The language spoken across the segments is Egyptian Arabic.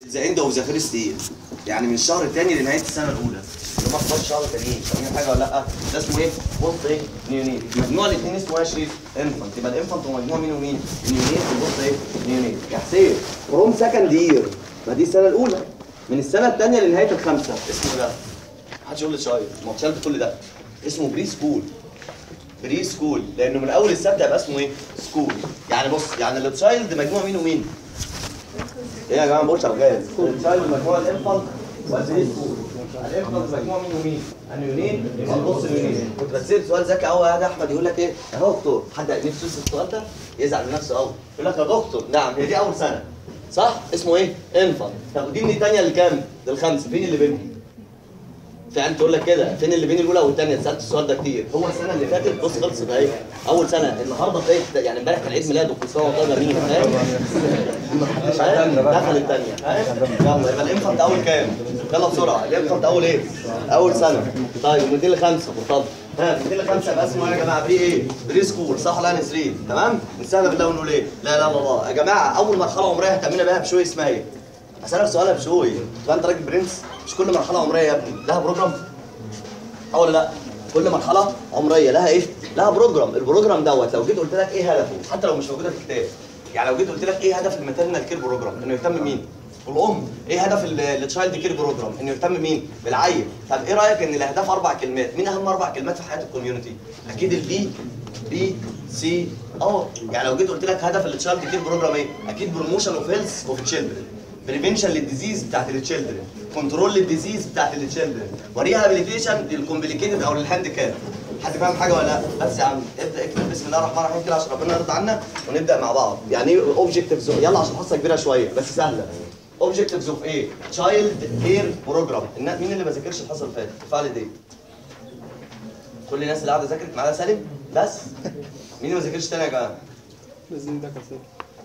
ذا اند اوف ذا فيرست يير يعني من الشهر الثاني لنهايه السنه الاولى اللي هم 11 شهر تانيين فاهمين حاجه ولا لا؟ ده اسمه ايه؟ بوست ايه؟ نيونيت مجموع الاثنين اسمه ايه يا شريف؟ انفانت يبقى الانفانت هو مجموع مين ومين؟ نيونيت وبوست ايه؟ نيونيت يا حسين فروم سكند يير ما دي السنه الاولى من السنه الثانيه لنهايه الخامسه اسمه ده محدش يقول لي شايل ما هو شايل كل ده اسمه بري سكول بري سكول لانه من اول السبت هيبقى اسمه ايه؟ سكول يعني بص يعني التشايلد مجموع مين ومين؟ ايه يا جماعه ما بقولش شغال التشايلد مجموع الانفانت والبري سكول الانفانت مجموع مين ومين؟ النيونين يبقى نص النيونين كنت بتسال سؤال ذكي قوي يا احمد يقول لك ايه؟ يا دكتور حد نفسه يسال السؤال ده يزعل من نفسه قوي يقول لك يا دكتور نعم هي دي اول سنه صح؟ اسمه ايه؟ انفانت طب ودي من الثانيه لكام؟ للخمسه فين اللي بينهم؟ فعلا تقول لك كده فين اللي بين الاولى والثانيه اتسالت السؤال ده كتير هو السنه اللي فاتت بص خلصت اهي اول سنه النهارده تلاقي يعني امبارح كان عيد ميلاده وكل سنه وانت طيب مين فاهم دخل الثانيه فاهم يلا يبقى الانفانت اول كام يلا بسرعه الانفانت اول ايه اول سنه طيب من 2 ل 5 مرتضى ها من 2 ل 5 يبقى اسمه ايه يا جماعه بري ايه بري سكول صح ولا نسرين تمام نستهدف بالله ونقول ايه لا لا لا الله يا جماعه اول مرحله عمريه اهتمينا بيها بشوي اسمها ايه اسالك سؤال يا بشوي تبقى انت راجل برنس مش كل مرحله عمريه يا ابني لها بروجرام اه ولا لا كل مرحله عمريه لها ايه لها بروجرام البروجرام دوت لو جيت قلت لك ايه هدفه حتى لو مش موجوده في الكتاب يعني لو جيت قلت لك ايه هدف الماتيرنال كير بروجرام انه يهتم مين الام ايه هدف التشايلد كير بروجرام انه يهتم مين بالعيل طب ايه رايك ان الاهداف اربع كلمات مين اهم اربع كلمات في حياه الكوميونتي اكيد البي بي سي اه يعني لو جيت قلت لك هدف التشايلد كير بروجرام ايه اكيد بروموشن اوف هيلث اوف تشيلدرن بريفنشن للديزيز بتاعت التشيلدرن كنترول للديزيز بتاعت التشيلدرن وريهابيليتيشن للكومبليكيتد او للهانديكاب حد فاهم حاجه ولا لا بس يا عم ابدا اكتب بسم الله الرحمن الرحيم كده عشان ربنا يرضى عنا ونبدا مع بعض يعني ايه اوبجكتيفز يلا عشان حصه كبيره شويه بس سهله اوبجكتيفز اوف ايه تشايلد كير بروجرام مين اللي ما ذاكرش الحصه اللي فاتت ارفع لي كل الناس اللي قاعده ذاكرت معانا سالم بس مين اللي ما ذاكرش تاني يا جماعه لازم ده كسر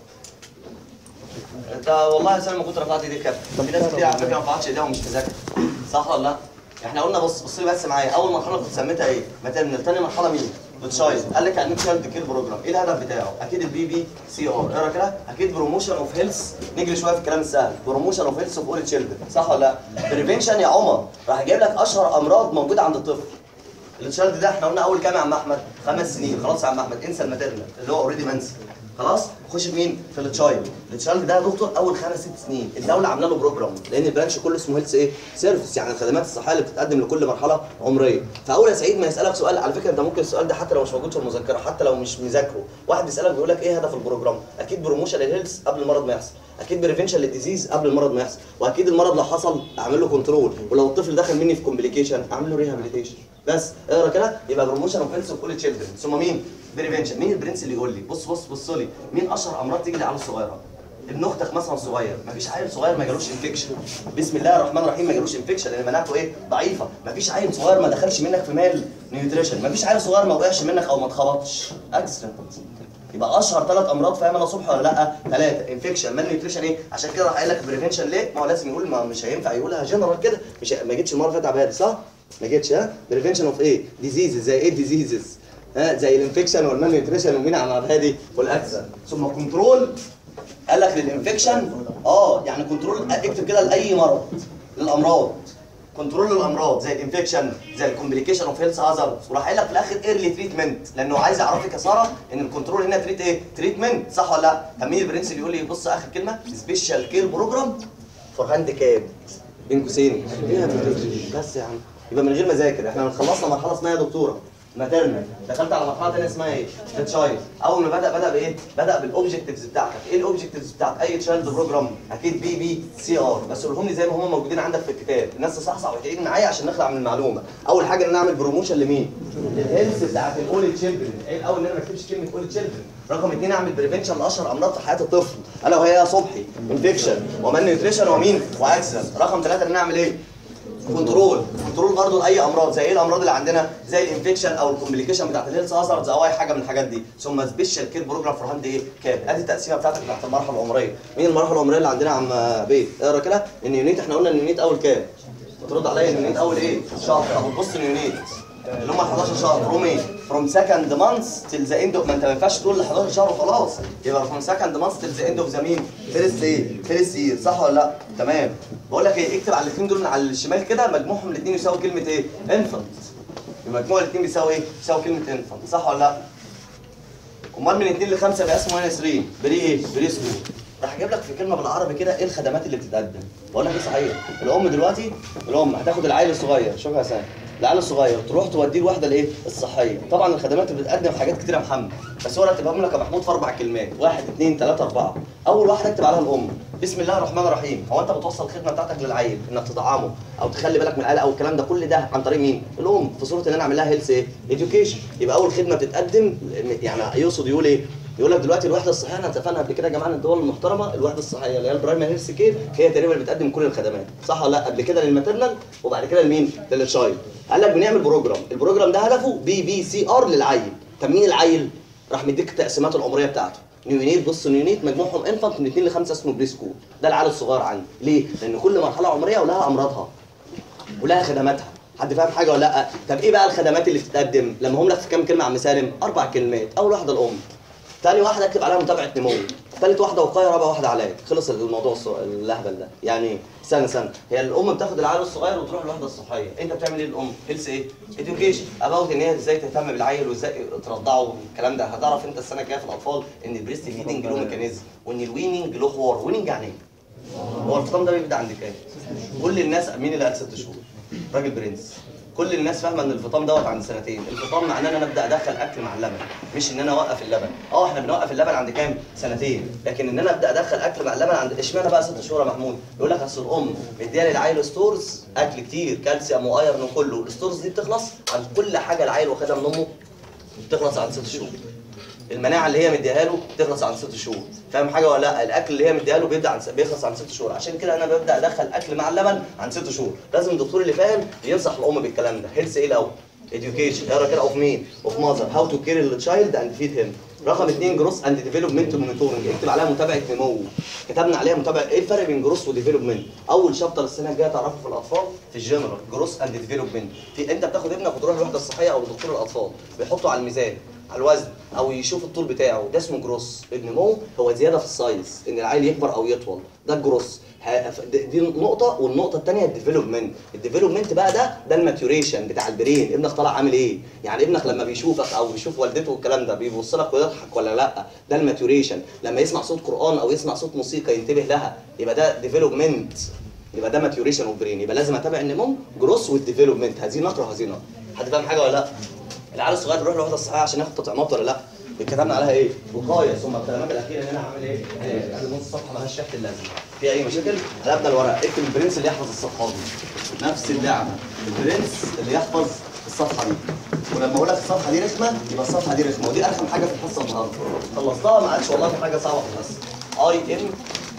انت والله يا سالم ما كنت رفعت ايديك كده في ناس كتير على فكره ما رفعتش ايديها ومش مذاكره صح ولا لا؟ احنا قلنا بص بص لي بس معايا اول مرحله كنت سميتها ايه؟ ماتيرنال ثاني مرحله مين؟ بتشايلد قال لك يعني تشايلد كير بروجرام ايه الهدف بتاعه؟ اكيد البي بي سي ار اقرا كده اكيد بروموشن اوف هيلث نجري شويه في الكلام السهل بروموشن اوف هيلث اوف اول تشيلدرن صح ولا لا؟ بريفنشن يا عمر راح جايب لك اشهر امراض موجوده عند الطفل التشايلد ده احنا قلنا اول كام يا عم احمد؟ خمس سنين خلاص يا عم احمد انسى الماتيرنال اللي هو اوريدي منسي خلاص خش في مين في التشايلد التشايلد ده يا دكتور اول خمس ست سنين الدوله عامله له بروجرام لان البرانش كله اسمه هيلث ايه سيرفيس يعني الخدمات الصحيه اللي بتتقدم لكل مرحله عمريه فاول يا سعيد ما يسالك سؤال على فكره انت ممكن السؤال ده حتى لو مش موجود في المذكره حتى لو مش مذاكره واحد يسالك بيقول لك ايه هدف البروجرام اكيد بروموشن للهيلث قبل المرض ما يحصل اكيد بريفنشن للديزيز قبل المرض ما يحصل واكيد المرض لو حصل اعمل له كنترول ولو الطفل دخل مني في كومبليكيشن اعمل له ريهابيليتيشن بس اقرا كده يبقى بروموشن اوف هيلث كل تشيلدرن ثم مين بريفنشن مين البرنس اللي يقول لي بص بص بص لي مين اشهر امراض تيجي للعيال الصغيره ابن اختك مثلا صغير مفيش عيل صغير ما جالوش انفكشن بسم الله الرحمن الرحيم ما جالوش انفكشن لان مناعته ايه ضعيفه مفيش عيل صغير ما دخلش منك في مال نيوتريشن مفيش عيل صغير ما وقعش منك او ما اتخبطش اكسيدنت يبقى اشهر ثلاث امراض فاهم انا صبح ولا لا ثلاثه انفكشن مان نيوتريشن ايه عشان كده راح قايل لك بريفنشن ليه ما هو لازم يقول ما مش هينفع يقولها جنرال كده مش ما جيتش المره اللي فاتت عبادي صح ما جيتش ها بريفنشن اوف ايه ديزيزز زي ايه ديزيزز ها زي الانفكشن والمان نيوتريشن ومين عم هادي والاكسن ثم كنترول قال لك للانفكشن اه يعني كنترول اكتب كده لاي مرض للامراض كنترول للامراض زي الانفكشن زي الكومبليكيشن اوف هيلث هازارد وراح قايل لك في الاخر ايرلي تريتمنت لانه عايز يعرفك يا ساره ان الكنترول هنا تريت ايه؟ تريتمنت صح ولا لا؟ طب مين البرنس اللي يقول لي بص اخر كلمه سبيشال كير بروجرام فور هاند كاب بين قوسين بس يا عم يبقى من غير ما اذاكر احنا خلصنا مرحله اسمها يا دكتوره ماتيرنال دخلت على مرحله ثانيه اسمها ايه؟ تشايلد اول ما بدا بدا بايه؟ بدا بالاوبجكتيفز بتاعتك ايه الاوبجكتيفز بتاعت اي تشايلد بروجرام اكيد بي بي سي ار بس قولهم لي زي ما هم موجودين عندك في الكتاب الناس تصحصح وتعيد معايا عشان نخلع من المعلومه اول حاجه ان نعمل بروموشن لمين؟ للهيلث بتاعت الاول تشيلدرن ايه الاول ان انا ما اكتبش كلمه اول تشيلدرن رقم اثنين اعمل بريفنشن لاشهر امراض في حياه الطفل الا وهي يا صبحي انفكشن ومان نيوتريشن ومين؟ واكسن رقم ثلاثه ان نعمل ايه؟ كنترول كنترول برضه لاي امراض زي ايه الامراض اللي عندنا زي الانفكشن او الكومبليكيشن بتاعت الهيلث هازاردز او اي حاجه من الحاجات دي ثم سبيشال كير بروجرام فور هاند ايه كاب ادي التقسيمه بتاعتك بتاعت المرحله العمريه مين المرحله العمريه اللي عندنا يا عم بيه اقرا كده النيونيت احنا قلنا النيونيت اول كام ترد عليا النيونيت اول ايه شهر طب بص النيونيت اللي هم 11 شهر فروم ايه؟ فروم سكند مانث تل ذا اند ما انت ما ينفعش تقول 11 شهر وخلاص يبقى فروم سكند مانث تل ذا اند اوف ذا مين؟ فيرست ايه؟ فيرست يير صح ولا لا؟ تمام بقول لك ايه اكتب على الاثنين دول من على الشمال كده مجموعهم الاثنين يساوي كلمه ايه؟ انفنت المجموع الاثنين بيساوي ايه؟ بيساوي كلمه انفنت صح ولا لا؟ امال من 2 ل 5 بقى اسمه هنا 3 بري ايه؟ بري سكول راح اجيب لك في كلمه بالعربي كده ايه الخدمات اللي بتتقدم بقول لك ايه صحيح الام دلوقتي الام هتاخد العيل الصغير شوف يا سامي العيل الصغير تروح توديه الوحده الايه الصحيه طبعا الخدمات اللي بتتقدم حاجات كتير يا محمد بس هو رتبهم لك يا محمود في اربع كلمات واحد اثنين ثلاثه اربعه اول واحده اكتب عليها الام بسم الله الرحمن الرحيم هو انت بتوصل الخدمه بتاعتك للعيل انك تطعمه او تخلي بالك من القلق او الكلام ده كل ده عن طريق مين الام في صوره ان انا اعمل لها هيلث ايه اديوكيشن يبقى اول خدمه بتتقدم يعني يقصد يقول ايه يقول لك دلوقتي الوحده الصحيه احنا اتفقنا قبل كده يا جماعه ان الدول المحترمه الوحده الصحيه اللي هي البرايمري هيلث كير هي تقريبا اللي بتقدم كل الخدمات صح ولا لا قبل كده للماترنال وبعد كده لمين للتشايلد قال لك بنعمل بروجرام البروجرام ده هدفه بي بي سي ار للعيل طب مين العيل راح مديك التقسيمات العمريه بتاعته نيونيت بص نيونيت مجموعهم انفانت من 2 ل 5 اسمه بري سكول ده العيل الصغير عندي ليه لان كل مرحله عمريه ولها امراضها ولها خدماتها حد فاهم حاجه ولا لا طب ايه بقى الخدمات اللي بتتقدم لما هم لك في كام كلمه يا عم سالم اربع كلمات اول واحده الام تاني واحده اكتب عليها متابعه نمو ثالث واحده وقايه رابع واحده علاج خلص الموضوع الص- اللهبل ده يعني ايه استنى استنى هي الام بتاخد العيل الصغير وتروح الوحده الصحيه انت بتعمل ايه الام هيلث ايه اديوكيشن اباوت ان هي ازاي تهتم بالعيل وازاي ترضعه والكلام ده هتعرف انت السنه الجايه في الاطفال ان البريست فيدنج له ميكانيزم وان الويننج له حوار ويننج يعني ايه هو الفطام ده بيبدا عند كام كل الناس مين اللي قال ست شهور راجل برنس كل الناس فاهمه ان الفطام دوت عند سنتين الفطام معناه ان انا ابدا ادخل اكل مع اللبن مش ان انا اوقف اللبن اه احنا بنوقف اللبن عند كام سنتين لكن ان انا ابدا ادخل اكل مع اللبن عند اشمعنى بقى ست شهور يا محمود يقول لك اصل الام مديها للعيل ستورز اكل كتير كالسيوم وايرون وكله الستورز دي بتخلص عند كل حاجه العيل واخدها من امه بتخلص عند ست شهور المناعه اللي هي مديها له بتخلص عند ست شهور فاهم حاجه ولا لا الاكل اللي هي مديها له بيبدا عند بيخلص عند ست شهور عشان كده انا ببدا ادخل اكل مع اللبن عند ست شهور لازم الدكتور اللي فاهم ينصح الام بالكلام ده هيلث ايه الاول education اقرا كده اوف مين اوف ماذر هاو تو كير التشايلد اند فيد هيم رقم اثنين جروس اند ديفلوبمنت مونيتورنج اكتب عليها متابعه نمو كتبنا عليها متابعه ايه الفرق بين جروس وديفلوبمنت اول شابتر السنه الجايه تعرفه في الاطفال في الجنرال جروس اند ديفلوبمنت في انت بتاخد ابنك وتروح الوحده الصحيه او دكتور الاطفال بيحطه على الميزان على الوزن او يشوف الطول بتاعه ده اسمه جروس النمو هو زياده في السايز ان العيل يكبر او يطول ده الجروس ه- دي دي نقطه والنقطه الثانيه الديفلوبمنت الديفلوبمنت بقى ده ده الماتيوريشن بتاع البرين ابنك طالع عامل ايه يعني ابنك لما بيشوفك او بيشوف والدته والكلام ده بيبص لك ويضحك ولا لا ده الماتيوريشن لما يسمع صوت قران او يسمع صوت موسيقى ينتبه لها يبقى ده ديفلوبمنت يبقى ده ماتيوريشن اوف برين يبقى لازم اتابع النمو جروس والديفلوبمنت هذه نقره وهذه نقره حد فاهم حاجه ولا لا العيال الصغير بيروح للوحده الصحيه عشان ياخد تطعيمات ولا لا كتبنا عليها ايه؟ وقايه ثم الكلمات الاخيره ان انا هعمل ايه؟ إيه، ادي نص صفحه مالهاش شرح اللازم في اي مشاكل؟ قلبنا الورق اكتب البرنس اللي يحفظ الصفحات دي نفس اللعبه البرنس اللي يحفظ الصفحه دي ولما اقول لك الصفحه دي رخمه يبقى الصفحه دي رخمه ودي ارخم حاجه في الحصه النهارده خلصتها ما عادش والله في حاجه صعبه في الحصه اي ام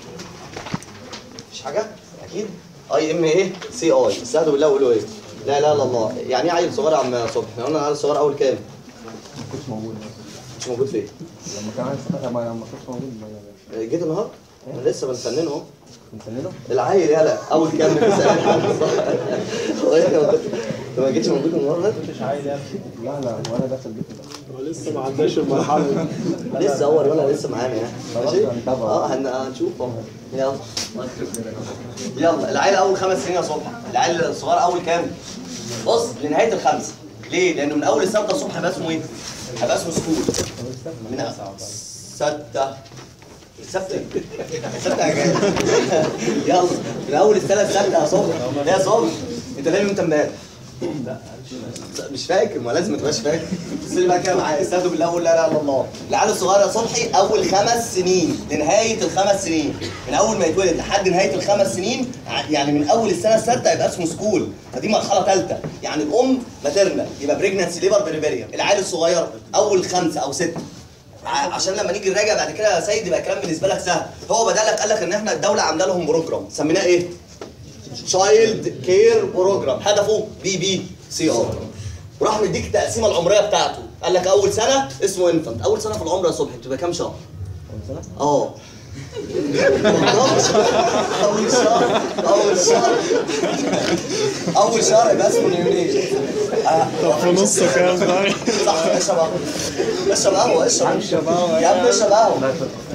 مفيش حاجه اكيد اي ام ايه سي اي استهدوا بالله وقولوا ايه لا لا لا الله يعني ايه عيل صغير يا عم صبحي احنا قلنا عيل صغير اول كام ما كنتش موجود مش موجود فين لما كان عايز لما لما كنتش موجود ما- جيت النهارده احنا لسه بنفننه اهو بنسنده العيل يلا اول كام بتسال حد هو إيه يا انت ما جيتش موجود النهارده لا لا وانا داخل البيت ده لسه ما عداش المرحله دي لسه اول ولا لسه معانا يعني خلاص ماشي هنتابع. اه هن- هنشوف اهو يلا يلا العيل اول خمس سنين يا صبحي العيل الصغير اول كام بص لنهايه الخمسه ليه لانه من اول السته الصبح هيبقى اسمه ايه هيبقى اسمه سكول من ستة ستة ستة يا جاي يلا من أول السنة الستة يا صبحي يا صبحي أنت نايم أنت امبارح مش فاكر ما لازم ما تبقاش فاكر بس اللي بقى كده معايا استهدوا بالله وقول لا اله الا الله العيال الصغير يا صبحي اول خمس سنين لنهايه الخمس سنين من اول ما يتولد لحد نهايه الخمس سنين ع- يعني من اول السنه السادسه يبقى اسمه سكول فدي مرحله ثالثه يعني الام ماترنال يبقى بريجنانسي ليبر بريفيريا العيال الصغير اول خمسه او سته ع- عشان لما نيجي نراجع بعد كده يا سيد يبقى الكلام بالنسبه لك سهل هو بدالك قال لك ان احنا الدوله عامله لهم بروجرام سميناه ايه؟ تشايلد كير بروجرام هدفه بي بي سي ار وراح مديك التقسيمه العمريه بتاعته قال لك اول سنه اسمه انفانت اول سنه في العمر يا صبحي بتبقى كام شهر أول سنة؟ اه اول شهر اول شهر اول شهر يبقى اسمه نيونيت طب في نصه كام طيب؟ صح اشرب قهوه اشرب قهوه اشرب قهوه يا عم اشرب قهوه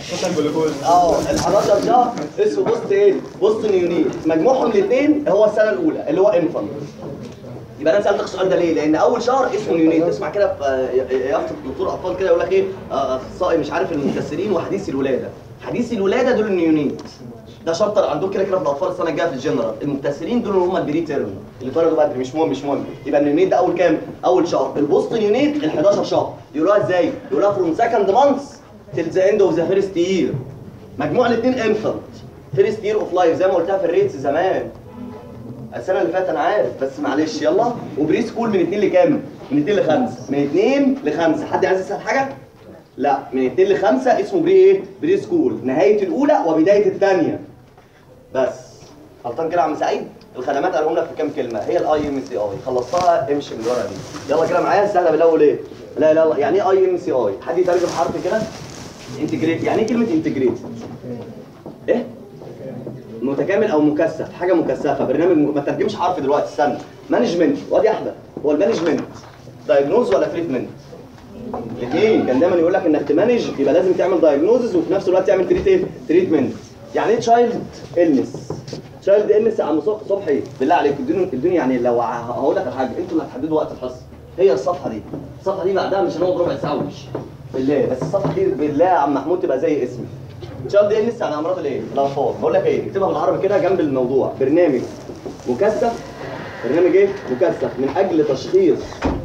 اه ال 11 شهر اسمه بوست ايه؟ بوست نيونيت مجموعهم الاثنين هو السنه الاولى اللي هو انفانت يبقى انا سالتك السؤال ده ليه؟ لان اول شهر اسمه نيونيت تسمع كده في آه، يافطه دكتور اطفال كده يقول لك ايه آه، اخصائي مش عارف المكسرين وحديث الولاده حديث الولاده دول النيونيت ده شابتر عندهم كده كده في الاطفال السنه الجايه في الجنرال المكتسرين دول اللي هم البري تيرم اللي اتولدوا بدري مش مهم مش مهم يبقى النيونيت ده اول كام؟ اول شهر البوست نيونيت ال 11 شهر يقولوها ازاي؟ يقولوها فروم سكند مانث تيل ذا اند اوف ذا فيرست يير مجموع الاثنين انفنت فيرست يير اوف لايف زي ما قلتها في الريتس زمان السنه اللي فاتت انا عارف بس معلش يلا وبري سكول من 2 لكام؟ من 2 ل 5 من 2 ل 5 حد عايز يسال حاجه؟ لا من 2 ل 5 اسمه بري ايه؟ بري سكول نهايه الاولى وبدايه الثانيه بس غلطان كده يا عم سعيد الخدمات قالهم لك في كام كلمه هي الاي ام سي اي خلصتها امشي من الورقه دي يلا كده معايا سهله بالاول ايه؟ لا لا لا يعني ايه اي ام سي اي؟ حد يترجم حرف كده؟ انتجريت يعني ايه كلمه انتجريت؟ ايه؟ متكامل او مكثف حاجه مكثفه برنامج م... ما ترجمش حرف دلوقتي استنى مانجمنت وادي احمد هو المانجمنت دايجنوز ولا تريتمنت الاثنين كان دايما يقول لك انك تمانج يبقى لازم تعمل دايجنوزز وفي نفس الوقت تعمل تريت ايه تريتمنت يعني ايه تشايلد النس تشايلد النس يا عم صبح- صبحي بالله عليك ادوني ادوني يعني لو ه- هقول لك على حاجه انتوا اللي هتحددوا وقت الحصه هي الصفحه دي الصفحه دي بعدها مش هنقعد ربع ساعه وش بالله بس الصفحه دي بالله يا عم محمود تبقى زي اسمي تشايلد النس يعني امراض الايه الاطفال بقول لك ايه اكتبها بالعربي كده جنب الموضوع برنامج مكثف برنامج ايه مكثف من اجل تشخيص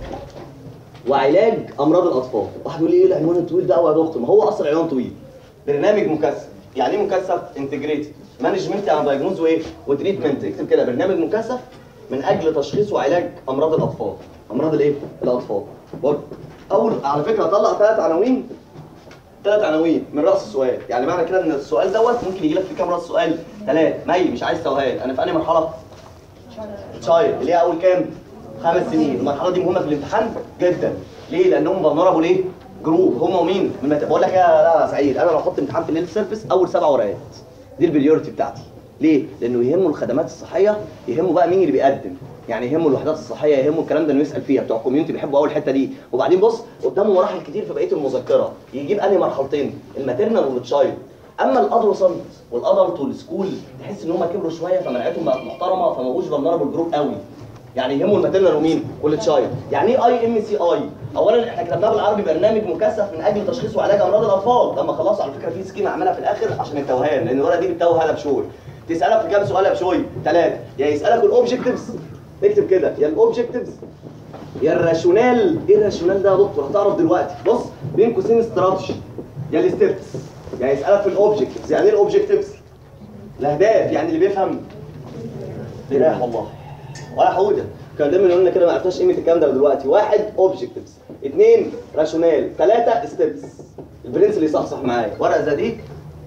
وعلاج امراض الاطفال واحد يقول لي ايه العنوان الطويل ده قوي يا دكتور ما هو اصلا عنوان طويل برنامج مكثف يعني ايه مكثف انتجريتد مانجمنت يعني دايجنوز وايه وتريتمنت اكتب كده برنامج مكثف من اجل تشخيص وعلاج امراض الاطفال امراض الايه الاطفال برضه. اول على فكره طلع ثلاث عناوين ثلاث عناوين من راس السؤال يعني معنى كده ان السؤال دوت ممكن يجي لك في كام راس سؤال ثلاث مي مش عايز توهان انا في انهي مرحله تشايلد اللي هي اول كام خمس سنين المرحله دي مهمه في الامتحان جدا ليه لانهم بنربوا ليه جروب هم ومين من مت... بقول لك يا لا يا سعيد انا لو احط امتحان في الليل سيرفيس اول سبع ورقات دي البريورتي بتاعتي ليه لانه يهمه الخدمات الصحيه يهمه بقى مين اللي بيقدم يعني يهمه الوحدات الصحيه يهمه الكلام ده انه يسال فيها بتوع الكوميونتي بيحبوا اول الحته دي وبعدين بص قدامه مراحل كتير في بقيه المذكره يجيب انهي مرحلتين الماتيرنال والتشايلد اما الادولسنت والادلت والسكول تحس ان هم كبروا شويه فمناعتهم بقت محترمه فما بقوش فولنربل جروب قوي يعني يهمه الماتيرنال ومين والتشايلد يعني ايه اي ام سي اي اولا احنا كتبناها بالعربي برنامج مكثف من اجل تشخيص وعلاج امراض الاطفال لما خلاص على فكره في سكيم عملها في الاخر عشان التوهان لان الورقه دي بتتوه هلا بشوي تسالك في كام سؤال يا بشوي ثلاثه يا يسالك الاوبجكتيفز اكتب كده يا الاوبجكتيفز يا الراشونال ايه الراشونال ده يا دكتور هتعرف دلوقتي بص بين قوسين استراتيجي يا الستبس يعني يسالك في الاوبجكتيفز يعني ايه الاوبجكتيفز الاهداف يعني اللي بيفهم بيريح والله ولا حوده كان دايما يقول لنا كده ما عرفناش قيمه الكلام ده دلوقتي واحد اوبجكتيفز اثنين راشونال ثلاثه ستبس البرنس اللي يصحصح معايا ورقه زي دي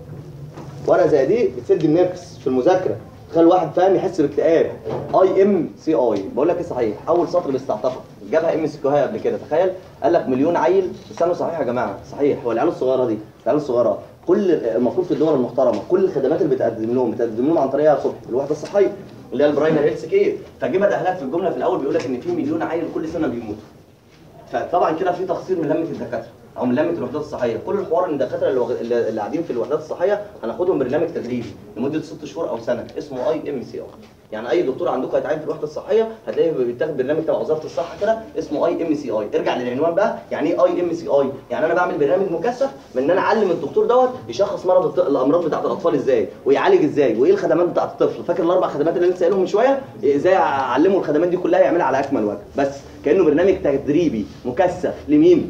ورقه زي دي بتسد النفس في المذاكره تخلي واحد فاهم يحس باكتئاب اي ام سي اي بقول لك ايه صحيح اول سطر بيستعتقد جابها ام سي كوهاي قبل كده تخيل قال لك مليون عيل استنوا صحيح يا جماعه صحيح هو العيال الصغيره دي العيال الصغيره كل المفروض في الدول المحترمه كل الخدمات اللي بتقدم لهم بتقدم لهم عن طريق يا صبحي الوحده الصحيه اللي هي البرايمري هيلث كير فجيبها اهلك في الجمله في الاول بيقول لك ان في مليون عيل كل سنه بيموتوا فطبعا كده في تقصير من لمه الدكاتره او من لمه الوحدات الصحيه كل الحوار ان الدكاتره اللي, وغ- اللي اللي قاعدين في الوحدات الصحيه هناخدهم برنامج تدريبي لمده ست شهور او سنه اسمه اي ام سي ار يعني اي دكتور عندكم هيتعين في الوحده الصحيه هتلاقيه بيتاخد برنامج تبع وزاره الصحه كده اسمه اي ام سي اي ارجع للعنوان بقى يعني ايه اي ام سي اي يعني انا بعمل برنامج مكثف من ان انا اعلم الدكتور دوت يشخص مرض الط- الامراض بتاعت الاطفال ازاي ويعالج ازاي وايه الخدمات بتاعت الطفل فاكر الاربع خدمات اللي انا لسه قايلهم من شويه ازاي اعلمه الخدمات دي كلها يعملها على اكمل وجه بس كانه برنامج تدريبي مكثف لمين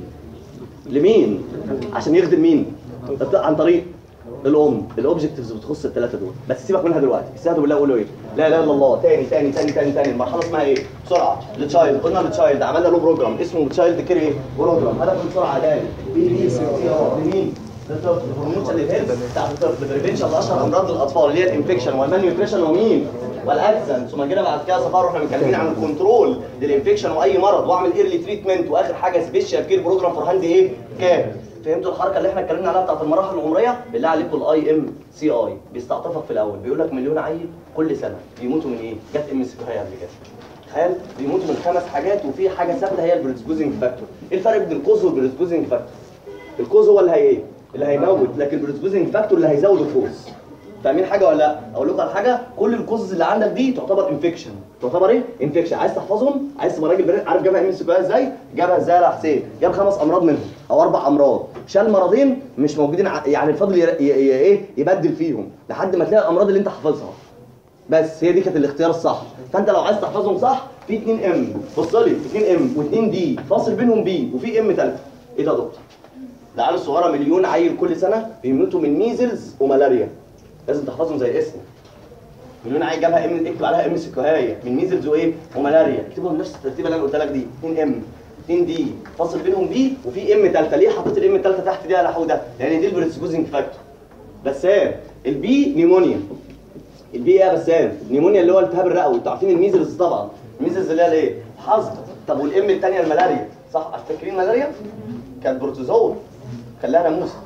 لمين عشان يخدم مين الط- عن طريق الام الاوبجكتيفز بتخص الثلاثه دول بس سيبك منها دلوقتي استهدوا بالله وقولوا ايه لا اله الا الله تاني تاني تاني تاني تاني المرحله اسمها ايه بسرعه التشايلد قلنا التشايلد عملنا له بروجرام اسمه تشايلد كير ايه بروجرام هدف بسرعه تاني بي بي سي ار لمين للطفل هرمون الهيلث بتاعت الطفل بريفنشن لاشهر امراض الاطفال اللي هي الانفكشن والمالنيوتريشن ومين والاكسن ثم جينا بعد كده صفار واحنا متكلمين عن الكنترول للانفكشن واي مرض واعمل ايرلي تريتمنت واخر حاجه سبيشال كير بروجرام فور هاند ايه كام فهمتوا الحركه اللي احنا اتكلمنا عليها بتاعت المراحل العمريه بالله عليكم الاي ام سي اي بيستعطفك في الاول بيقول لك مليون عيل كل سنه بيموتوا من ايه؟ جت ام سي قبل كده تخيل بيموتوا من خمس حاجات وفي حاجه ثابته هي البريسبوزنج فاكتور ايه الفرق بين الكوز والبريسبوزنج فاكتور الكوز هو اللي هي ايه اللي هيموت لكن البريسبوزنج فاكتور اللي هيزود الكوز فاهمين حاجه ولا لا اقول لكم على حاجه كل الكوزز اللي عندك دي تعتبر انفكشن تعتبر ايه انفكشن عايز تحفظهم عايز تبقى راجل برنس عارف جابها ام سي ازاي جابها ازاي يا حسين جاب خمس امراض منهم او اربع امراض شال مرضين مش موجودين ع- يعني الفضل ي- ي- ي- ايه يبدل فيهم لحد ما تلاقي الامراض اللي انت حافظها بس هي دي كانت الاختيار الصح فانت لو عايز تحفظهم صح في 2 ام بص لي 2 ام و2 دي فاصل بينهم بي وفي ام ثالثه ايه ده يا دكتور العيال الصغيره مليون عيل كل سنه بيموتوا من ميزلز وملاريا لازم تحفظهم زي الاسم مليون عيل جابها ام اكتب عليها ام سكوهايه من ميزلز وايه وملاريا اكتبهم نفس الترتيب اللي انا قلت لك دي 2 ام 2 دي فاصل بينهم بي وفي ام ثالثه ليه حطيت الام الثالثه تحت دي يا لحوده لان دي البريسبوزنج فاكتور بسام البي نيمونيا البي ايه يا بسام نيمونيا اللي هو الالتهاب الرئوي انتوا عارفين الميزلز طبعا الميزلز اللي هي الايه حظ طب والام الثانيه الملاريا صح فاكرين ملاريا كانت بروتوزول خلاها ناموسه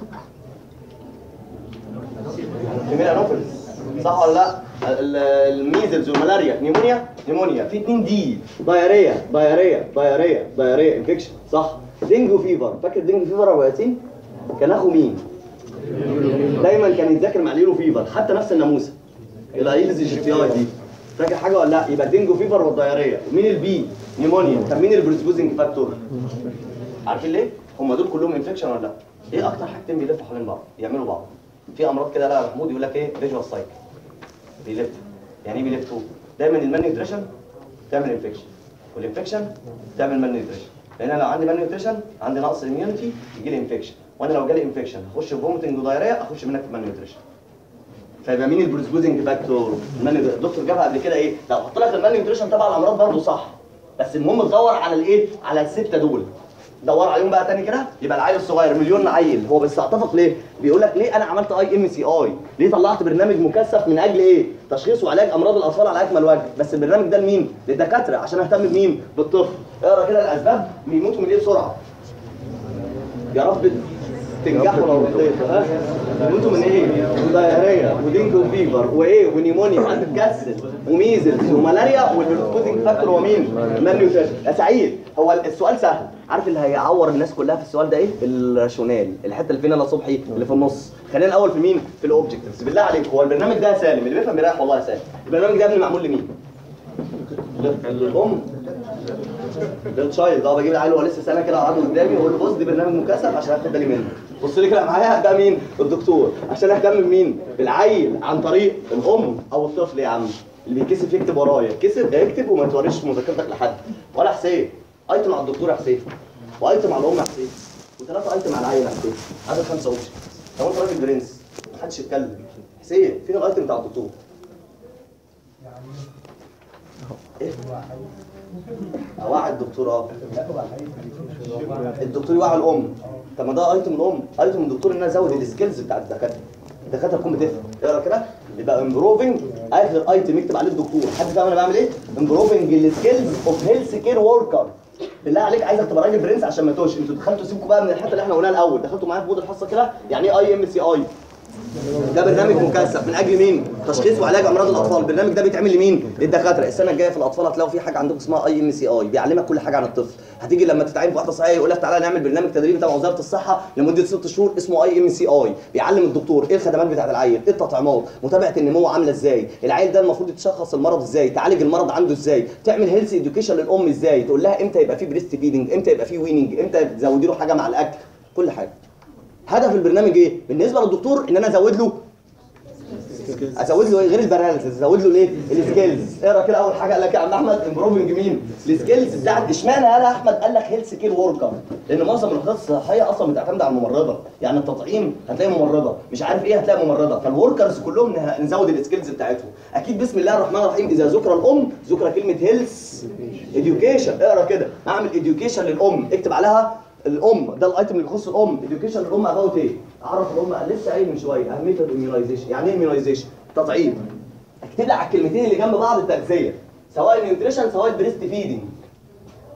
جميل انوفلس صح ولا لا ال- الميزلز والملاريا نيمونيا نيمونيا في 2 دي دايريا دايريا دايريا دايريا انفكشن صح دينجو فيفر فاكر دينجو فيفر ابو ياسين كان اخو مين دايما كان يتذاكر مع اليورو فيفر حتى نفس الناموسه الايلز جي تي اي دي فاكر حاجه ولا لا يبقى دينجو فيفر والدايريا ومين البي نيمونيا طب مين البريسبوزنج فاكتور عارفين ليه هم دول كلهم انفكشن ولا لا ايه اكتر حاجتين بيلفوا حوالين بعض يعملوا بعض في امراض كده لا يا محمود يقول لك ايه فيجوال سايكل بيلف يعني ايه بيلفوا دايما المان نيوتريشن تعمل انفكشن والانفكشن تعمل مان نيوتريشن لان انا لو عندي مان نيوتريشن عندي نقص اميونيتي يجي لي انفكشن وانا لو جالي انفكشن هخش في فوميتنج ودايريا اخش منك في مان نيوتريشن فيبقى مين البريسبوزنج فاكتور المان الدكتور جابها قبل كده ايه لو حط لك المان نيوتريشن تبع الامراض برضه صح بس المهم تدور على الايه على السته دول دور عليهم بقى تاني كده يبقى العيل الصغير مليون عيل هو بيستعطفك ليه بيقول لك ليه انا عملت اي ام سي اي ليه طلعت برنامج مكثف من اجل ايه تشخيص وعلاج امراض الاطفال على اكمل وجه بس البرنامج ده لمين للدكاتره عشان اهتم بمين بالطفل اقرا كده الاسباب بيموتوا من ايه بسرعه يا رب تنجحوا لو رضيتوا ها بيموتوا من ايه ودايريا ودينجو فيفر وايه ونيمونيا وهتتكسل وميزلز وملاريا والبروتوكوزنج فاكتور هو مين مان نيوتريشن يا سعيد هو السؤال سهل عارف اللي هيعور الناس كلها في السؤال ده ايه الراشونال الحته اللي فينا لا صبحي اللي في النص خلينا الاول في مين في الاوبجكتيفز بالله عليك هو البرنامج ده يا سالم اللي بيفهم بيريح والله يا سالم البرنامج ده يا ابني معمول لمين للام للتشايلد اه بجيب العيل وهو لسه سنه كده قعده قدامي واقول له بص دي برنامج مكثف عشان اخد بالي منه بص لي كده معايا ده مين الدكتور عشان اهتم بمين بالعيل عن طريق الام او الطفل يا عم اللي بيتكسف يكتب ورايا كسب اكتب وما توريش مذاكرتك لحد ولا حسين ايتم على الدكتور يا حسين وايتم على الام يا حسين وثلاثه ايتم على العيل يا حسين هذا خمسه اوبشن لو انت راجل برنس محدش يتكلم حسين فين الايتم بتاع الدكتور ايه اوعي الدكتور اه الدكتور يوعي الام طب ما ده ايتم الام ايتم الدكتور ان انا ازود السكيلز بتاعت الدكاتره الدكاتره تكون بتفهم اقرا كده يبقى امبروفنج اخر ايتم يكتب عليه الدكتور حد فاهم انا بعمل ايه امبروفنج السكيلز اوف هيلث كير وركر بالله عليك عايزك تبقى راجل برنس عشان ما توش انتوا دخلتوا سيبكم بقى من الحته اللي احنا قلناها الاول دخلتوا معايا في بود الحصه كده يعني ايه اي ام سي اي ده برنامج مكثف من اجل مين؟ تشخيص وعلاج امراض الاطفال، البرنامج ده بيتعمل لمين؟ للدكاتره، السنه الجايه في الاطفال هتلاقوا في حاجه عندكم اسمها اي ام سي اي، بيعلمك كل حاجه عن الطفل، هتيجي لما تتعين في واحده صحيه يقول لك تعالى نعمل برنامج تدريبي تبع وزاره الصحه لمده ست شهور اسمه اي ام سي اي، بيعلم الدكتور ايه الخدمات بتاعت العيل، ايه التطعيمات، متابعه النمو عامله ازاي، العيل ده المفروض يتشخص المرض ازاي، تعالج المرض عنده ازاي، تعمل هيلث اديوكيشن للام ازاي، تقول لها امتى يبقى في بريست فيدنج، امتى يبقى في ويننج، امتى تزودي له حاجه مع الاكل، كل حاجه. هدف البرنامج ايه؟ بالنسبه للدكتور ان انا ازود له ازود له ايه غير البراليسيس ازود له الايه السكيلز اقرا كده اول حاجه قال لك يا عم احمد امبروفنج مين السكيلز بتاعت اشمعنى قال احمد قال لك هيلث كير وركر لان معظم الوحدات الصحيه اصلا بتعتمد على الممرضه يعني التطعيم هتلاقي ممرضه مش عارف ايه هتلاقي ممرضه فالوركرز كلهم نه- نزود السكيلز بتاعتهم اكيد بسم الله الرحمن الرحيم اذا ذكر الام ذكر كلمه هيلث اديوكيشن اقرا كده اعمل اديوكيشن للام اكتب عليها الام ده الايتم اللي يخص الام اديوكيشن الام اباوت ايه اعرف الام أنا لسه قايل من شويه اهميه الاميونايزيشن يعني ايه اميونايزيشن تطعيم اكتب لي على الكلمتين اللي جنب بعض التغذيه سواء النيوتريشن سواء البريست فيدنج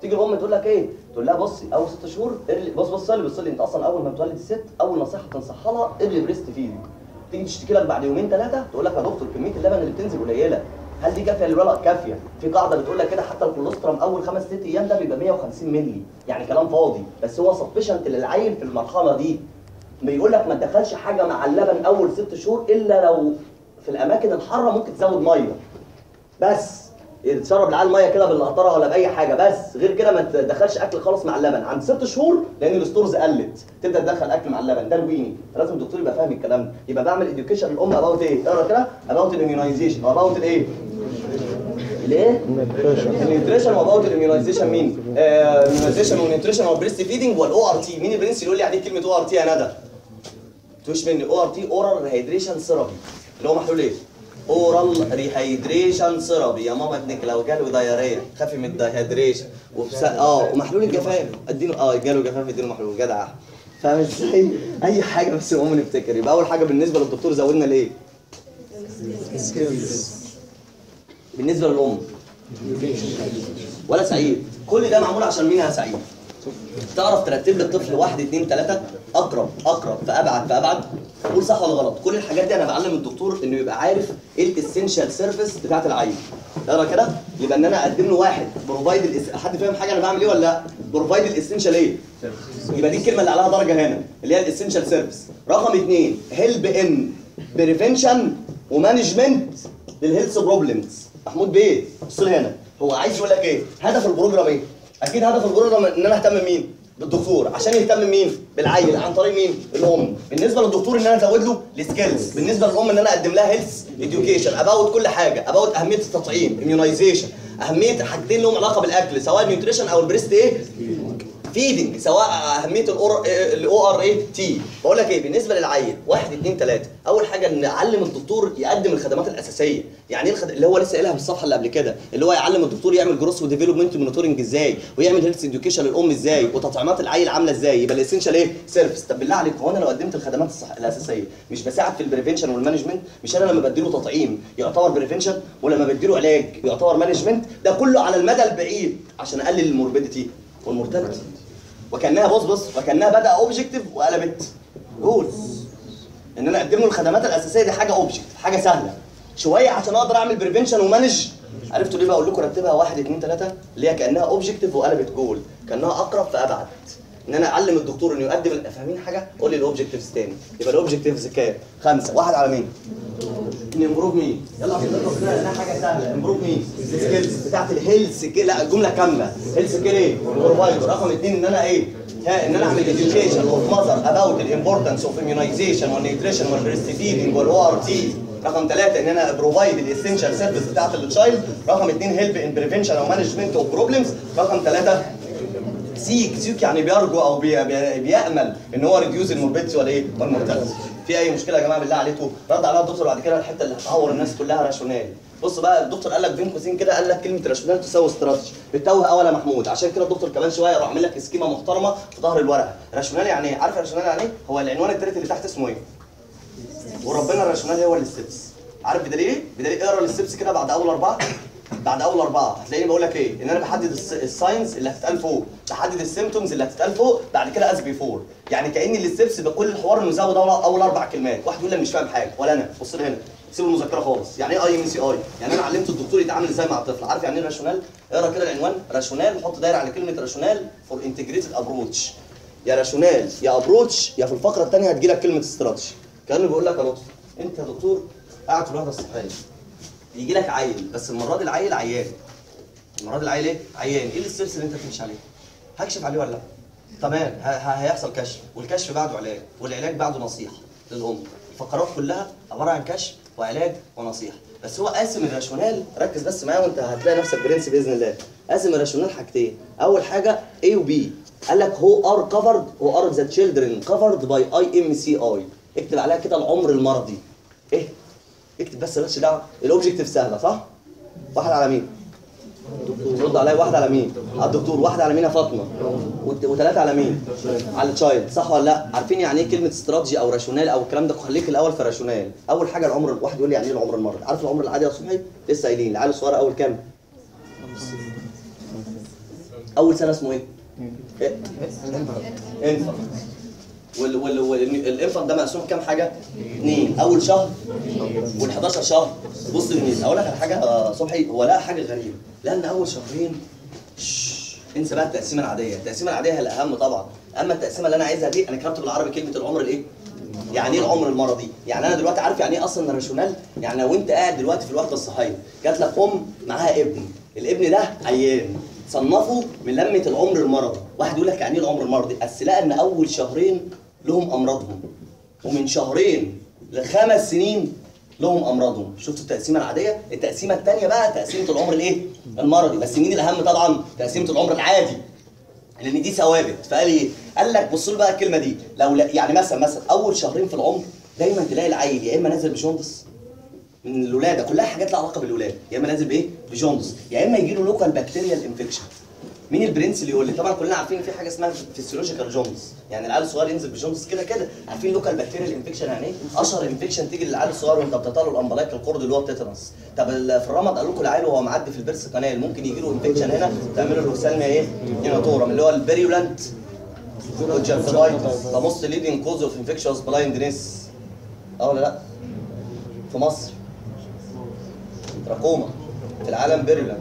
تيجي الام تقول لك ايه تقول لها بصي اول ست شهور ارلي بص بص لي بص لي انت اصلا اول ما بتولد الست اول نصيحه تنصحها لها ارلي بريست فيدنج تيجي تشتكي لك بعد يومين ثلاثه تقول لك يا دكتور كميه اللبن اللي بتنزل قليله هل دي كافيه للولد كافيه في قاعده بتقول لك كده حتى الكولوسترم اول خمس ست ايام ده بيبقى 150 مللي يعني كلام فاضي بس هو سفشنت للعيل في المرحله دي بيقول لك ما تدخلش حاجه مع اللبن اول ست شهور الا لو في الاماكن الحاره ممكن تزود ميه بس تشرب العيال ميه كده بالقطره ولا باي حاجه بس غير كده ما تدخلش اكل خالص مع اللبن عند ست شهور لان الستورز قلت تبدا تدخل اكل مع اللبن ده الويني لازم الدكتور يبقى فاهم الكلام ده يبقى بعمل اديوكيشن للام اباوت ايه اقرا كده اباوت الاميونايزيشن واباوت الايه الايه النيوتريشن واباوت الاميونايزيشن مين الاميونايزيشن والنيوتريشن والبريست فيدنج والاو ار تي مين البرنس يقول لي عليه كلمه او ار تي يا ندى توش مني او ار تي اورال ريهيدريشن ثيرابي اللي هو محلول ايه اورال ريهيدريشن ثيرابي يا ماما ابنك لو جاله دايريه خافي من الدايهيدريشن وبس اه ومحلول الجفاف اديله اه جاله جفاف اديله محلول جدع فاهم ازاي اي حاجه بس المهم نفتكر يبقى اول حاجه بالنسبه للدكتور زودنا الايه بالنسبه للام ولا سعيد كل ده معمول عشان مين يا سعيد تعرف ترتب للطفل واحد اتنين تلاته اقرب اقرب فابعد فابعد قول صح ولا غلط كل الحاجات دي انا بعلم الدكتور انه يبقى عارف ايه الاسينشال سيرفيس بتاعت العيل تقرا كده يبقى ان انا اقدم له واحد بروفايد الإس... حد فاهم حاجه انا بعمل ايه ولا لا بروفايد الاسينشال ايه يبقى دي الكلمه اللي عليها درجه هنا اللي هي الاسينشال سيرفيس رقم اثنين هيلب ان بريفنشن ومانجمنت للهيلث بروبلمز محمود بيه بص لي هنا هو عايز يقول لك ايه هدف البروجرام ايه اكيد هدف البروجرام ان انا اهتم مين بالدكتور عشان يهتم مين بالعيل عن طريق مين الام بالنسبه للدكتور ان انا ازود له السكيلز بالنسبه للام ان انا اقدم لها هيلث اديوكيشن اباوت كل حاجه اباوت اهميه التطعيم اميونايزيشن اهميه حاجتين لهم علاقه بالاكل سواء النيوتريشن او البريست ايه فيدنج سواء اهميه الاور الاو ار اي تي بقول لك ايه بالنسبه للعيل واحد اثنين ثلاثه اول حاجه نعلم الدكتور يقدم الخدمات الاساسيه يعني ايه الخد... اللي هو لسه قايلها في الصفحه اللي قبل كده اللي هو يعلم الدكتور يعمل جروس وديفلوبمنت مونيتورنج ازاي ويعمل هيلث اديوكيشن للام ازاي وتطعيمات العيل عامله ازاي يبقى الاسينشال ايه سيرفيس طب بالله عليك هو انا لو قدمت الخدمات الصح... الاساسيه مش بساعد في البريفنشن والمانجمنت مش انا لما بديله تطعيم يعتبر بريفنشن ولما بديله علاج يعتبر مانجمنت ده كله على المدى البعيد عشان اقلل الموربيديتي والمورتاليتي وكانها بص بص وكانها بدا اوبجكتيف وقلبت جولز ان انا اقدم له الخدمات الاساسيه دي حاجه اوبجكت حاجه سهله شويه عشان اقدر اعمل بريفنشن ومانج عرفتوا ليه بقول لكم رتبها واحد اثنين ثلاثه اللي هي كانها اوبجكتيف وقلبت جول كانها اقرب فابعد ان انا اعلم الدكتور انه يقدم فاهمين حاجه قول لي الاوبجكتيفز تاني يبقى الاوبجكتيفز كام خمسه واحد على مين امبروف مين يلا عشان نضرب كده لانها حاجه سهله امبروف مين السكيلز بتاعت الهيلث كي لا الجمله كامله هيلث كير ايه بروفايدر رقم اثنين ان انا ايه ها ان انا اعمل education اوف ماذر اباوت الامبورتنس اوف immunization والنيوتريشن والبريست فيدنج والاو ار تي رقم ثلاثة ان انا بروفايد الاسينشال سيرفيس بتاعت التشايلد رقم اثنين هيلب ان بريفنشن او مانجمنت اوف بروبلمز رقم ثلاثة سيك سيك يعني بيرجو او بي بي بيامل ان هو ريديوز الموربيدتي ولا ايه والمورتاليتي في اي مشكله يا جماعه بالله عليكم رد عليها الدكتور بعد كده الحته اللي هتعور الناس كلها راشونال بص بقى الدكتور قال لك بين قوسين كده قال لك كلمه راشونال تساوي استراتيجي بتوه اول يا محمود عشان كده الدكتور كمان شويه يروح عامل لك سكيمه محترمه في ظهر الورقه راشونال يعني ايه عارف راشونال يعني ايه هو العنوان التالت اللي تحت اسمه ايه وربنا الراشونال هو الستبس عارف بدليل ايه بدليل اقرا الستبس كده بعد اول اربعه بعد اول اربعه هتلاقيني بقول لك ايه ان انا بحدد الساينز اللي هتتقال فوق بحدد السيمتومز اللي هتتقال فوق بعد كده از بيفور يعني كاني الستبس بكل الحوار انه زود اول اول اربع كلمات واحد يقول لي مش فاهم حاجه ولا انا بص لي هنا سيب المذكره خالص يعني ايه اي ام سي اي يعني انا علمت الدكتور يتعامل ازاي مع الطفل عارف يعني ايه راشونال اقرا كده العنوان راشونال حط دايره على كلمه راشونال فور انتجريتد ابروتش يا راشونال يا ابروتش يا في الفقره الثانيه هتجي لك كلمه استراتيجي كانه بيقول لك يا لطفي انت يا دكتور قاعد في الوحده الصحيه يجي لك عيل بس المره دي العيل عيان المره دي العيل ايه عيان ايه الستبس اللي انت بتمشي عليه هكشف عليه ولا لا تمام ه- ه- هيحصل كشف والكشف بعده علاج والعلاج بعده نصيحه للام الفقرات كلها عباره عن كشف وعلاج ونصيحه بس هو قاسم الراشونال ركز بس معايا وانت هتلاقي نفسك برنس باذن الله قاسم الراشونال حاجتين اول حاجه A و B قال لك هو ار كفرد هو ار ذا تشيلدرن كفرد باي اي ام سي اي اكتب عليها كده العمر المرضي ايه اكتب بس مالكش دعوه الاوبجكتيف سهله صح واحد على مين رد عليا واحد على مين؟ على الدكتور واحد على مين يا فاطمه؟ وت- وثلاثه على مين؟ على التشايلد صح ولا لا؟ عارفين يعني ايه كلمه استراتيجي او راشونال او الكلام ده خليك الاول في راشونال اول حاجه العمر واحد يقول لي يعني ايه العمر المرضي؟ عارف العمر العادي يا صبحي؟ لسه قايلين العيال الصغيره اول كام؟ اول سنه اسمه ايه؟ انفانت وال وال والانفانت ده مقسوم كام حاجه؟ اثنين اول شهر وال11 شهر بص جميل اقول لك على حاجه آه، صبحي هو لا حاجه غريبه لان اول شهرين شش، انسى بقى التقسيمه العاديه التقسيمه العاديه هي الاهم طبعا اما التقسيمه اللي انا عايزها دي انا كتبت بالعربي كلمه العمر الايه يعني ايه العمر المرضي يعني انا دلوقتي عارف يعني ايه اصلا راشونال يعني لو انت قاعد دلوقتي في الوحده الصحيه جات لك ام معاها ابن الابن ده عيان صنفه من لمه العمر المرضي واحد يقول لك يعني ايه العمر المرضي بس لقى ان اول شهرين لهم امراضهم ومن شهرين لخمس سنين لهم امراضهم شفتوا التقسيمه العاديه التقسيمه الثانيه بقى تقسيمه العمر الايه المرضي بس مين الاهم طبعا تقسيمه العمر العادي لان دي ثوابت فقال ايه قال لك بص له بقى الكلمه دي لو لا يعني مثلا مثلا اول شهرين في العمر دايما تلاقي العيل يا اما نازل بجوندس من الولاده كلها حاجات لها علاقه بالولاده يا اما نازل بايه بجوندس يا اما يجي له لوكال بكتيريال انفكشن مين البرنس اللي يقول لي طبعا كلنا عارفين إن في حاجه اسمها فيسيولوجيكال جوندس يعني العيل الصغير ينزل بجوندس كده كده عارفين لوكال بكتيريال انفكشن يعني ايه اشهر انفكشن تيجي للعيل الصغير وانت بتطلع له الامبلايك القرد اللي هو التيتانس طب ال- في الرمض قالوا لكم العيل وهو معدي في البرس قنال ممكن يجي له انفكشن هنا تعمل له سلمى ايه هيماتورم اللي هو البريولانت conjunctivitis the most leading cause of infectious blindness اه ولا لا في مصر تراكوما في العالم بيريولانت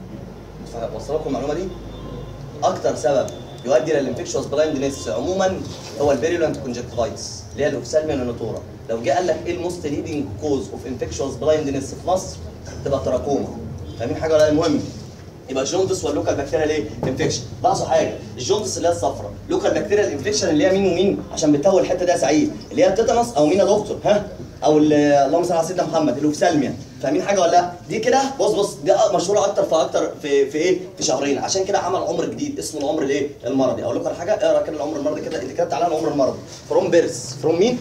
وصل لكم المعلومه دي اكتر سبب يؤدي للانفكشوس بلايندنس عموما هو البيريولانت كونجكتيفايتس اللي هي الاوفسالميا نونوتورا لو جه قال لك ايه الموست ليدنج كوز اوف انفكشوس بلايندنس في مصر تبقى تراكوما فاهمين حاجه ولا لا؟ المهم يبقى جوندس واللوكال بكتيريا ليه؟ انفكشن لاحظوا حاجه الجوندس اللي هي الصفراء لوكال بكتيريا الانفكشن اللي هي مين ومين عشان بتتوه الحته دي يا سعيد اللي هي التيتانوس او مين يا دكتور ها او ال- اللهم صل على سيدنا محمد الاوفسالميا فاهمين حاجه ولا لا؟ دي كده بص بص دي مشهوره اكتر في اكتر في في ايه؟ في شهرين عشان كده عمل عمر جديد اسمه العمر الايه؟ المرضي اقول لكم على حاجه اقرا كده العمر المرضي كده انت كتبت عليها العمر المرضي فروم بيرس فروم مين؟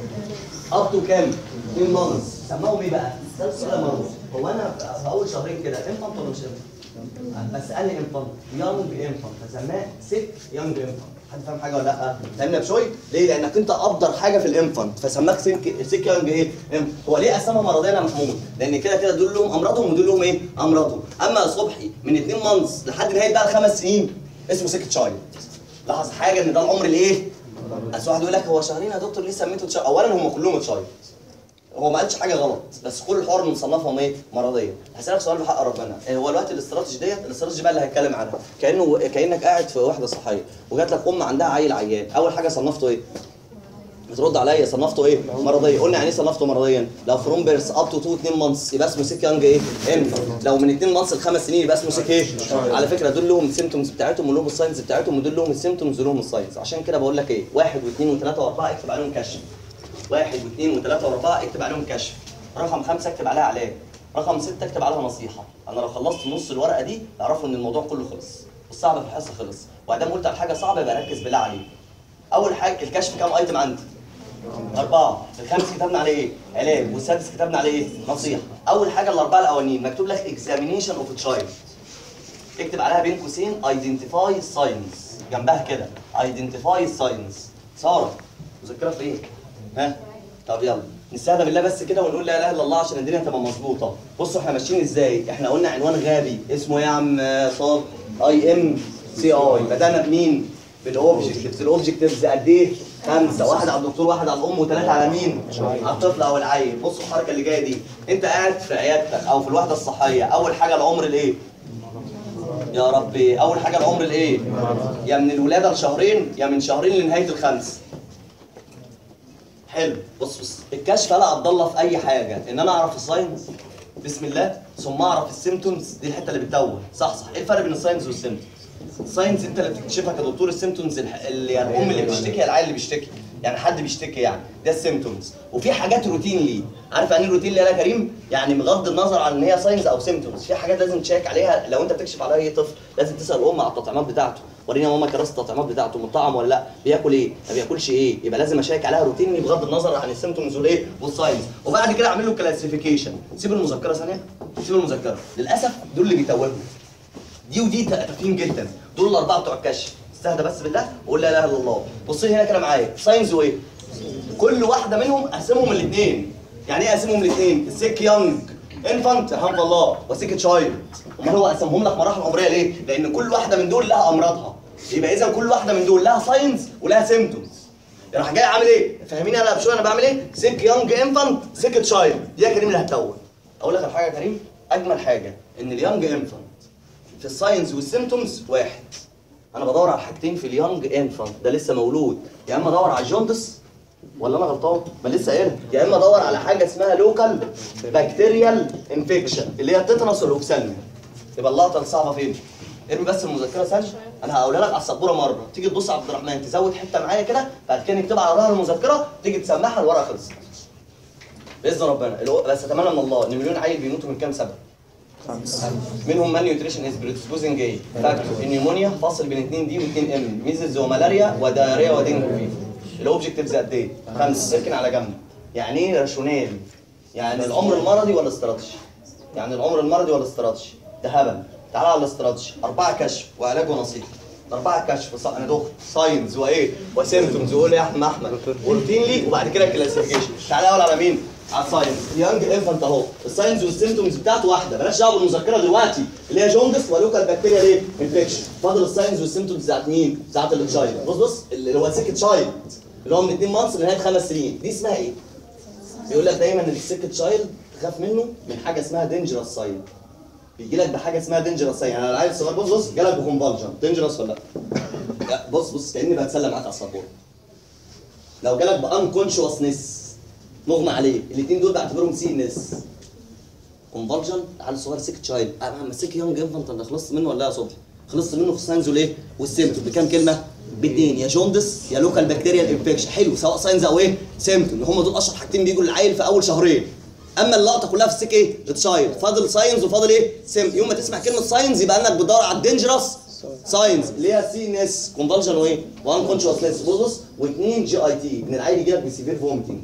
اب تو كام؟ 2 مانثs سموهم ايه بقى؟ ده السؤال مربوط هو انا في اول شهرين كده انفانت ولا مش انفانت؟ بس قال لي انفانت يونج انفانت فسماه سيك يونج انفانت حد فاهم حاجه ولا لا؟ فاهمنا بشوي؟ ليه؟ لانك انت ابدر حاجه في الانفانت فسماك سيك سيك يونج ايه؟ إنفانت. هو ليه قسمها مرضيه يا محمود؟ لان كده كده دول لهم امراضهم ودول لهم ايه؟ امراضهم اما يا صبحي من 2 مانثs لحد نهايه بقى الخمس سنين اسمه سيك تشايلد لاحظ حاجه ان ده العمر الايه؟ بس واحد يقول لك هو شهرين يا دكتور ليه سميته تشايلد؟ اولا هم كلهم تشايلد هو ما قالش حاجه غلط بس كل الحوار مصنفهم ايه مرضيه هسالك سؤال بحق ربنا إيه هو الوقت الاستراتيجي ديت الاستراتيجي بقى اللي هيتكلم عنها كانه كانك قاعد في وحده صحيه وجات لك ام عندها عيل عيان اول حاجه صنفته ايه بترد عليا صنفته ايه مرضيه قلنا يعني ايه صنفته مرضيا لو فروم بيرس اب تو 2 2 مانثs يبقى اسمه سيك يانج ايه انفانت لو من 2 مانثs لخمس سنين يبقى اسمه سيك ايه على فكره دول لهم السيمتومز بتاعتهم ولهم الساينز بتاعتهم ودول لهم السيمتومز ولهم الساينز عشان كده بقول لك ايه واحد واثنين وثلاثه واربعه اكتب عليهم كشف واحد واثنين وثلاثة وأربعة اكتب عليهم كشف رقم خمسة اكتب عليها علاج رقم ستة اكتب عليها نصيحة أنا لو خلصت نص الورقة دي اعرفوا إن الموضوع كله خلص والصعب في الحصة خلص وبعدين قلت على حاجة صعبة يبقى ركز بالله عليك أول حاجة الكشف كام أيتم عندي؟ أربعة الخامس كتبنا عليه إيه؟ علاج والسادس كتبنا عليه إيه؟ نصيحة أول حاجة الأربعة الأولانيين مكتوب لك examination of a child اكتب عليها بين قوسين identify signs جنبها كده identify signs سارة مذكرة في ايه؟ ها؟ طب يلا نستهدى بالله بس كده ونقول لا اله الا الله عشان الدنيا تبقى مظبوطه بصوا احنا ماشيين ازاي احنا قلنا عنوان غبي اسمه ايه يا عم صاد اي ام سي اي بدانا بمين بالاوبجكتيفز الاوبجكتيفز قد ايه خمسه واحد على الدكتور واحد على الام وثلاثه على مين على الطفل او العيل بصوا الحركه اللي جايه دي انت قاعد في عيادتك او في الوحده الصحيه اول حاجه العمر الايه يا ربي اول حاجه العمر الايه يا من الولاده لشهرين يا من شهرين لنهايه الخمس حلو بص بص الكشف لا عبد الله في اي حاجه ان انا اعرف الساينز بسم الله ثم اعرف السيمتومز دي الحته اللي بتتوه صح صح ايه الفرق بين الساينز والسيمتومز الساينز انت اللي بتكتشفها كدكتور السيمتومز الح- اللي يعني الام اللي بتشتكي يا العيل اللي بيشتكي يعني حد بيشتكي يعني ده السيمتومز وفي حاجات روتين ليه عارف يعني ايه روتين ليه يا كريم يعني بغض النظر عن ان هي ساينز او سيمتومز في حاجات لازم تشيك عليها لو انت بتكشف على اي طفل لازم تسال الام على التطعيمات بتاعته وريني يا ماما كراسه التطعيمات بتاعته مطعم ولا لا بياكل ايه ما بياكلش ايه يبقى لازم اشيك عليها روتيني بغض النظر عن السيمتومز والايه والساينز وبعد كده اعمل له كلاسيفيكيشن سيب المذكره ثانيه سيب المذكره للاسف دول اللي بيتوهوا دي ودي تافهين جدا دول الاربعه بتوع الكشف استهدى بس بالله وقول لا اله الا الله بص لي هنا كده معايا ساينز وايه كل واحده منهم اقسمهم الاثنين يعني ايه اقسمهم الاثنين السيك يونج انفانت يرحمك الله وسيك تشايلد امال هو قسمهم لك مراحل عمريه ليه؟ لان كل واحده من دول لها امراضها يبقى اذا كل واحده من دول لها ساينز ولها سيمتومز راح جاي عامل ايه؟ فاهمين انا بشوف انا بعمل ايه؟ سيك يونج انفانت سيك تشايلد دي يا كريم اللي هتلون اقول لك على حاجه يا كريم اجمل حاجه ان اليونج انفانت في الساينز والسيمتومز واحد انا بدور على حاجتين في اليونج انفانت ده لسه مولود يا اما ادور على الجوندس ولا انا غلطان؟ ما لسه قايلها يا اما ادور على حاجه اسمها لوكال بكتيريال انفكشن اللي هي التيتانوس والاوكسالميا يبقى اللقطه الصعبه فين؟ ارمي بس المذكره ثانيه انا هقولها لك على السبوره مره تيجي تبص على عبد الرحمن تزود حته معايا كده بعد كده نكتبها على ظهر المذكره تيجي تسمعها الورقه خلصت باذن ربنا الو- بس اتمنى من الله ان مليون عيل بيموتوا من كام سبب؟ منهم مان نيوتريشن از بريدسبوزنج ايه؟ فاكتور النيمونيا فاصل بين 2 دي و2 ام ميزلز وملاريا ودايريا ودينجو فيفر الاوبجكتيفز قد ايه؟ خمسه اركن على جنب يعني ايه راشونال؟ يعني العمر المرضي ولا استراتيجي؟ يعني العمر المرضي ولا استراتيجي؟ ده هبل تعالى على الاستراتيجي اربعه كشف وعلاج ونصيحه اربعه كشف ص... انا دكتور ساينز وايه وسيمتومز وقول لي يا احمد احمد وروتينلي وبعد كده كلاسيفيكيشن تعالى اول على مين؟ على الساينز اليانج انفانت اهو الساينز والسيمتومز بتاعته واحده بلاش دعوه بالمذكره دلوقتي اللي هي جوندس ولوكال بكتيريا ليه؟ انفكشن فاضل الساينز والسيمتومز بتاعت مين؟ بتاعت التشايلد بص بص اللي هو سيكت تشايلد اللي هو من 2 مانثs لغايه خمس سنين دي اسمها ايه؟ بيقول لك دايما ان السيكت تشايلد تخاف منه من حاجه اسمها دينجرس ساين بيجي لك بحاجه اسمها دينجرس ساين يعني العيل الصغير بص بص جالك بكونفالجن دينجرس ولا لا؟ لا، بص بص كاني بتسلى معاك على السبوره لو جالك بانكونشوسنس مغمى عليه الاثنين دول بعتبرهم سي ان اس كونفالجن على الصغير سيك تشايلد انا مسك يونج انفانت انا خلصت منه ولا لا يا صبحي؟ خلصت منه في الساينز والايه؟ والسيمتوم بكام كلمه؟ باثنين يا جوندس يا لوكال بكتيريال انفكشن حلو سواء ساينز او ايه؟ سيمتوم هم دول اشهر حاجتين بيجوا للعيل في اول شهرين اما اللقطه كلها في السيك ايه؟ تشايلد فاضل ساينز وفاضل ايه؟ سيم يوم ما تسمع كلمه ساينز يبقى انك بتدور على الدينجرس ساينز اللي هي سي ان اس كونفالجن وايه؟ وان كونشوسنس بص واثنين جي اي تي ان العيل يجي لك بسيفير فومتنج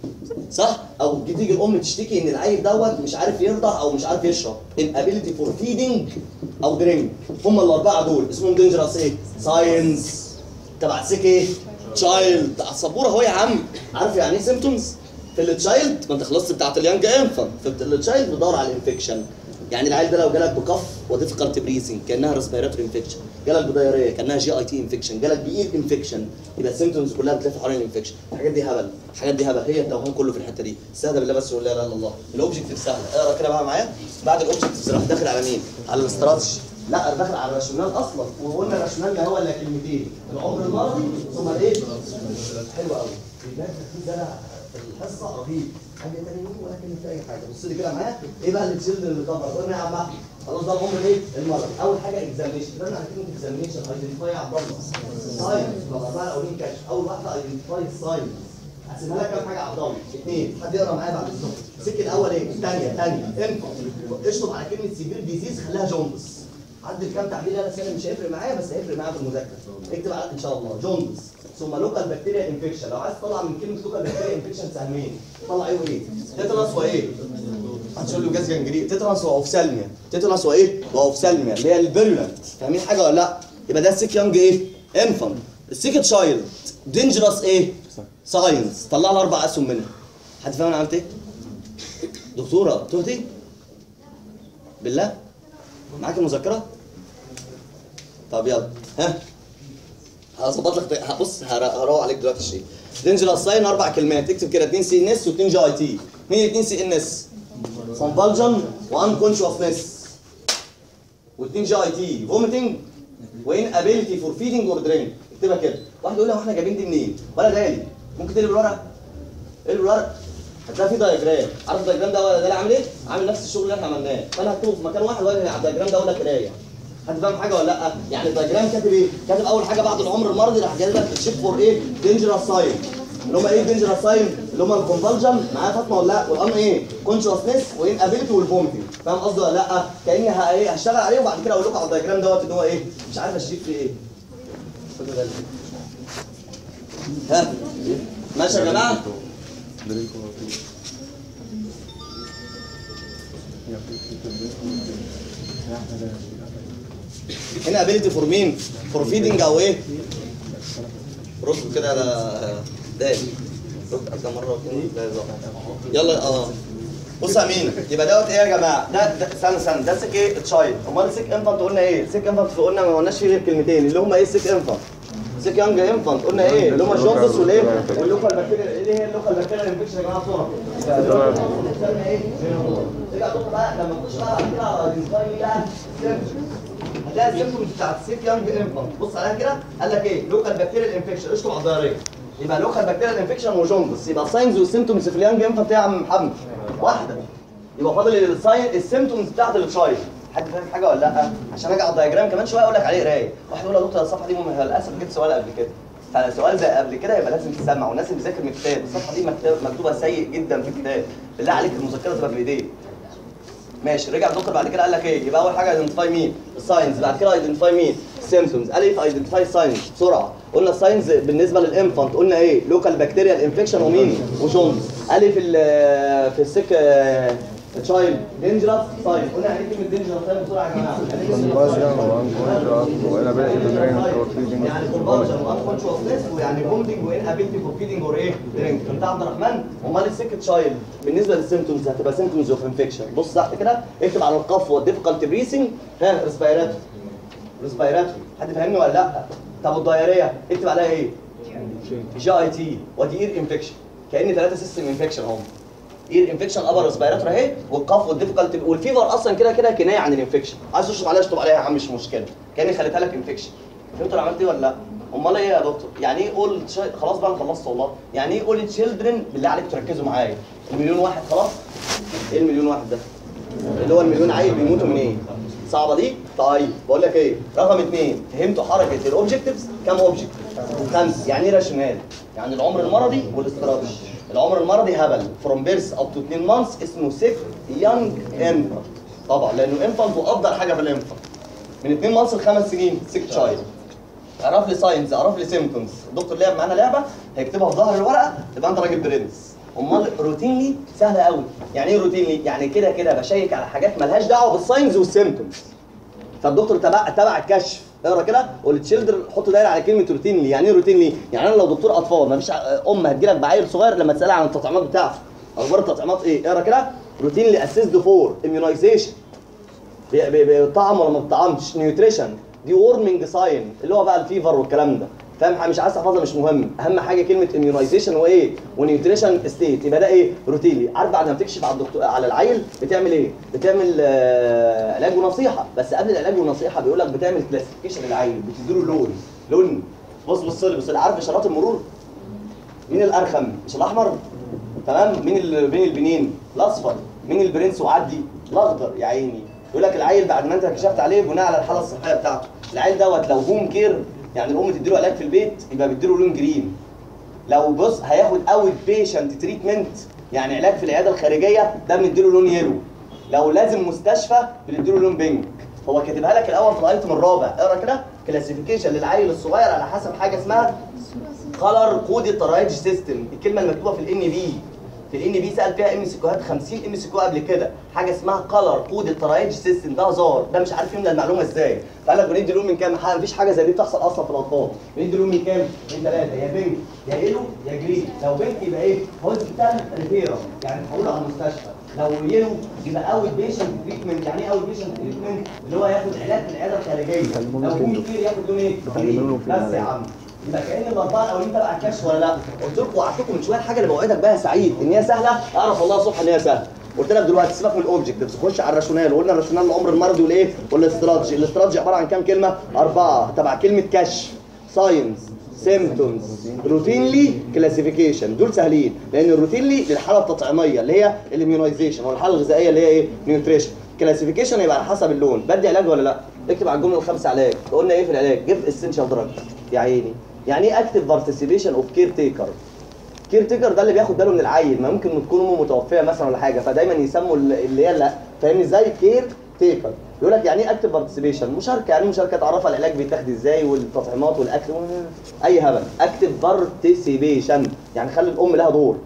صح او تيجي الام تشتكي ان العيل دوت مش عارف يرضع او مش عارف يشرب inability فور فيدنج او درينك هم الاربعه دول اسمهم دينجرس ايه ساينس تبع السيك ايه تشايلد على السبوره اهو يا عم عارف يعني ايه سيمتومز في التشايلد ما انت خلصت بتاعت اليانج انفانت في التشايلد بتدور على الانفكشن يعني العيل ده لو جالك بكف وديفيكالت بريسنج كانها ريسبيراتوري انفكشن جالك بدايريه كانها جي اي تي انفكشن جالك باير انفكشن يبقى السيمتومز كلها بتلف حوالين الانفكشن الحاجات دي هبل الحاجات دي هبل هي التوهان كله في الحته دي استهدى بالله بس وقول لا اله الا الله الاوبجكتيف سهله اقرا كده بقى معايا بعد الاوبجكتيف راح داخل على مين على الاستراتيجي لا انا داخل على الراشونال اصلا وقلنا الراشونال ما هو الا كلمتين العمر المرضي ثم الايه حلو قوي الناس في ده في الحصه رهيب حاجه تانية ولكن في اي حاجه بص لي كده معايا ايه بقى اللي تشيل اللي كفر قلنا يا عم احمد خلاص ده العمر ايه المرض اول حاجه اكزاميشن قلنا على كلمه اكزاميشن ايدنتيفاي يا عبد الله ساين الاربعه الاولين كشف اول واحده ايدنتيفاي ساين هقسمها لك كام حاجه يا عبد الله اثنين حد يقرا معايا بعد الظهر السك الاول ايه الثانيه ثانيه انفع اشطب على كلمه سيفير ديزيز خليها جوندس عدل كام تعديل انا سنه مش هيفرق معايا بس هيفرق معايا في المذاكره اكتب على ان شاء الله جوندس ثم لوكال بكتيريا انفكشن لو عايز تطلع من كلمه لوكال بكتيريا انفكشن سهمين طلع ايه وايه تيتانوس وايه هتقول له جاز جنجري تيتانوس واوفسالميا تيتانوس وايه واوفسالميا اللي هي الفيرولنت فاهمين حاجه ولا لا يبقى ده السيك يونج ايه انفانت السيك تشايلد دينجرس ايه ساينس طلع لها اربع اسهم منها حد فاهم انا عملت ايه دكتوره تهدي بالله معاك المذكره طب يلا ها هظبط لك هبص هر- هروق عليك دلوقتي الشيء دينجرس ساين اربع كلمات تكتب كده 2 سي ان اس و2 جي اي تي مين 2 سي ان اس كونفالجن وان كونشوسنس و2 جي اي تي فوميتنج وان ابيلتي فور فيدنج اور درينك اكتبها كده واحد يقول لي هو احنا جايبين دي منين ولا دالي ممكن تقلب الورقه اقلب الورقه هتلاقي في دايجرام عارف الدايجرام ده ولا ده اللي عامل ايه؟ عامل نفس الشغل اللي احنا عملناه فانا هكتبه في مكان واحد واجي على الدايجرام ده اقول لك قرايه حد فاهم حاجه ولا لا؟ يعني الدايجرام كاتب ايه؟ كاتب اول حاجه بعد العمر المرضي راح جايب لك تشيك فور ايه؟ دينجرس ساين اللي هم ايه دينجرس ساين؟ اللي هم الكونفالجن معايا فاطمه ولا لا؟ والام ايه؟ كونشوسنس وان ابيلتي والفوميتنج فاهم قصدي ولا لا؟ كاني ه- ايه هشتغل عليه وبعد كده اقول لكم على الدايجرام دوت ان هو ايه؟ مش عارف اشيك في ايه؟ خدوا بالك. ها ماشي يا جماعه؟ هنا ابيلتي فور مين؟ فور فيدنج او ايه؟ رد كده على دايم رد كده مره واتنين لا يلا. يلا اه بص يا مين يبقى دوت ايه يا جماعه ده ده استنى استنى ده سيك ايه تشايلد امال السيك انفانت قلنا ايه سيك انفانت قلنا ما قلناش فيه غير كلمتين اللي هم ايه السيك انفانت سيك يانج انفانت قلنا ايه اللي هم الجوندس والايه واللوكال بكتيريا ايه هي اللوكال بكتيريا انفكشن يا جماعه بسرعه بنسمي ايه رجع دكتور بقى لما تخش بقى بعد كده على الديزاين بقى هتلاقي السيمبتومز بتاعت السيك يانج انفانت بص عليها كده قال لك ايه لوكال بكتيريا انفكشن اشطب على الضريريه يبقى لوكال بكتيريا انفكشن وجوندس يبقى الساينز والسيمبتومز في اليانج انفانت يا عم محمد واحده يبقى فاضل الساين السيمتومز بتاعت التشايلد حد فاهم حاجه ولا لا عشان اجي على الدياجرام كمان شويه اقول لك عليه قرايه واحد يقول يا دكتور الصفحه دي مهمه للاسف جبت سؤال قبل كده فسؤال زي قبل كده يبقى لازم تسمع والناس اللي بتذاكر من الكتاب الصفحه دي مكتوبه مكتوبه سيء جدا في الكتاب بالله عليك المذكره تبقى بايديك ماشي رجع الدكتور بعد كده قال لك ايه يبقى اول حاجه ايدنتيفاي مين الساينز بعد كده ايدنتيفاي مين السيمبتومز قال ايه في ايدنتيفاي ساينز بسرعه قلنا الساينز بالنسبه للانفانت قلنا ايه لوكال بكتيريال انفكشن ومين وجونز قال ايه في ال في السك تشايلد دينجرس ساين قلنا يعني إيه كلمه دينجرس ساين بسرعه يا جماعه يعني إيه كلمة convulsion وانكونشس والى باقي البرين فور يعني كونفرجن وانكونشوسنس ويعني بوندنج وان ابيلتي فور فيدنج اور ايه درينك انت عبد الرحمن امال السيك تشايلد بالنسبه للسيمتومز هتبقى سيمتومز اوف انفكشن بص تحت كده اكتب على القفوه ديفيكالت بريسنج ها ريسبيراتوري ريسبيراتوري حد فاهمني ولا لا طب الدايريه اكتب عليها ايه جي اي تي ودي اير انفكشن كان ثلاثه سيستم انفكشن هم اير انفكشن ابر ريسبيراتوري اهي والقف والديفيكالت والفيفر اصلا كده كده كنايه عن الانفكشن عايز تشرب عليها اشرب عليها يا عم مش مشكله كاني خليتها لك انفكشن فهمت انا عملت ايه ولا لا امال ايه يا دكتور يعني ايه اول خلاص بقى انا خلصت والله يعني ايه اول تشيلدرن بالله عليك تركزوا معايا المليون واحد خلاص ايه المليون واحد ده اللي هو المليون عيل بيموتوا من ايه صعبه دي طيب بقول لك ايه رقم اثنين فهمتوا حركه الاوبجكتيفز كام اوبجكت خمس يعني ايه راشونال يعني العمر المرضي والاستراتيجي العمر المرضي هبل فروم بيرث اب تو 2 مانثs اسمه سيك يانج انفانت طبعا لانه انفانت وافضل حاجه في الانفانت من 2 مانثs لخمس سنين سيك تشايلد اعرف لي ساينز اعرف لي سيمبتومز الدكتور لعب معانا لعبه هيكتبها في ظهر الورقه تبقى انت راجل برنس امال روتينلي سهله قوي يعني ايه روتينلي يعني كده كده بشيك على حاجات مالهاش دعوه بالساينز والسيمبتومز فالدكتور تبع تبع الكشف اقرا كده والتشيلدر حط دايره على كلمه روتينلي يعني ايه روتينلي يعني انا لو دكتور اطفال مفيش ام هتجيلك بعيل صغير لما تسالها عن التطعيمات بتاعته اخبار التطعيمات ايه اقرا كده روتينلي اسيست فور اميونايزيشن بيطعم ولا ما بيطعمش نيوتريشن دي وورمنج ساين اللي هو بقى الفيفر والكلام ده فاهم حاجة؟ مش عايز تحفظها مش مهم اهم حاجه كلمه اميونايزيشن وايه ونيوتريشن ستيت يبقى ده ايه روتينلي عارف بعد ما بتكشف على الدكتور على العيل بتعمل ايه بتعمل آه علاج ونصيحه بس قبل العلاج والنصيحه بيقول لك بتعمل كلاسيفيكيشن للعيل بتديله لون لون بص بص لي بص لي عارف اشارات المرور مين الارخم مش الاحمر تمام مين ال- مين البنين الاصفر مين البرنس وعدي الاخضر يا عيني يقول لك العيل بعد ما انت كشفت عليه بناء على الحاله الصحيه بتاعته العيل دوت لو هوم كير يعني الام تديله علاج في البيت يبقى بيديله لون جرين لو بص هياخد اوت بيشنت تريتمنت يعني علاج في العياده الخارجيه ده بنديله لون يلو لو لازم مستشفى بنديله لون بينك هو كاتبها لك الاول في الايتم الرابع اقرا كده كلاسيفيكيشن للعيل الصغير على حسب حاجه اسمها كلر كود الترايج سيستم الكلمه المكتوبه في الان بي في الان بي سال فيها ام سي كوهات 50 ام سي كو قبل كده حاجه اسمها كلر كود الترايج سيستم ده هزار ده مش عارف يملى المعلومه ازاي فقال لك بندي لون من كام حاجه مفيش حاجه زي دي بتحصل اصلا في الاطفال بندي لون من كام من ثلاثه يا بينك يا يلو يا جرين لو بينك يبقى ايه هوسبيتال ريفيرال يعني تحوله على المستشفى لو يلو يبقى اوت بيشنت تريتمنت يعني ايه اوت بيشنت تريتمنت اللي هو ياخد علاج في العياده الخارجيه لو هوم كتير ياخد لون ايه جرين بس يا عم يبقى كان الاربعه الاولين تبع الكشف ولا لا؟ قلت لكم وعدتكم من شويه الحاجه اللي بوعدك بها يا سعيد ان هي سهله اعرف والله الصبح ان هي سهله قلت لك دلوقتي سيبك من الاوبجكتيفز خش على الراشونال وقلنا الراشونال العمر المرضي والايه والاستراتيجي الاستراتيجي عباره عن كام كلمه اربعه تبع كلمه كشف ساينس سيمتومز روتينلي كلاسيفيكيشن دول سهلين لان الروتينلي للحاله التطعيميه اللي هي الاميونايزيشن والحاله الغذائيه اللي هي ايه نيوتريشن كلاسيفيكيشن يبقى على حسب اللون بدي علاج ولا لا اكتب على الجمله الخامسه علاج قلنا ايه في العلاج جيف اسينشال دراج يا عيني يعني ايه اكتف بارتيسيبيشن اوف كير تيكر كير تيكر ده اللي بياخد باله من العيل ما ممكن تكون امه متوفيه مثلا ولا حاجه فدايما يسموا ال- اللي هي لا فاهمني ازاي كير تيكر يقول لك يعني ايه اكتف بارتيسيبيشن مشاركه يعني إيه مشاركه تعرفها العلاج بيتاخد ازاي والتطعيمات والاكل و- اي هبل اكتف بارتيسيبيشن يعني خلي الام لها دور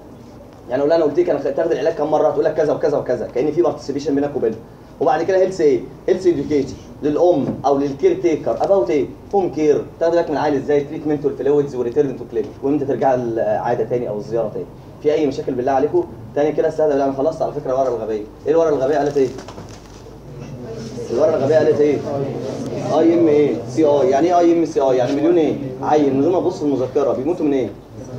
يعني اقول لها انا قلت لك انا تاخد العلاج كام مره تقول لك كذا وكذا وكذا كان في بارتيسيبيشن بينك وبينها وبعد كده هيلث ايه هيلث اديوكيشن للام او للكير تيكر اباوت ايه هوم كير تاخد بالك من العيل ازاي تريتمنت والفلويدز وريتيرن تو كلينيك وامتى ترجع العاده تاني او الزياره تاني في اي مشاكل بالله عليكم تاني كده استهدى انا خلصت على فكره الورقه الغبيه ايه الورقه الغبيه قالت ايه الورقه الغبيه قالت ايه اي ام ايه سي اي يعني ايه اي ام سي اي يعني مليون ايه عين من غير ما تبص في المذكره بيموتوا من ايه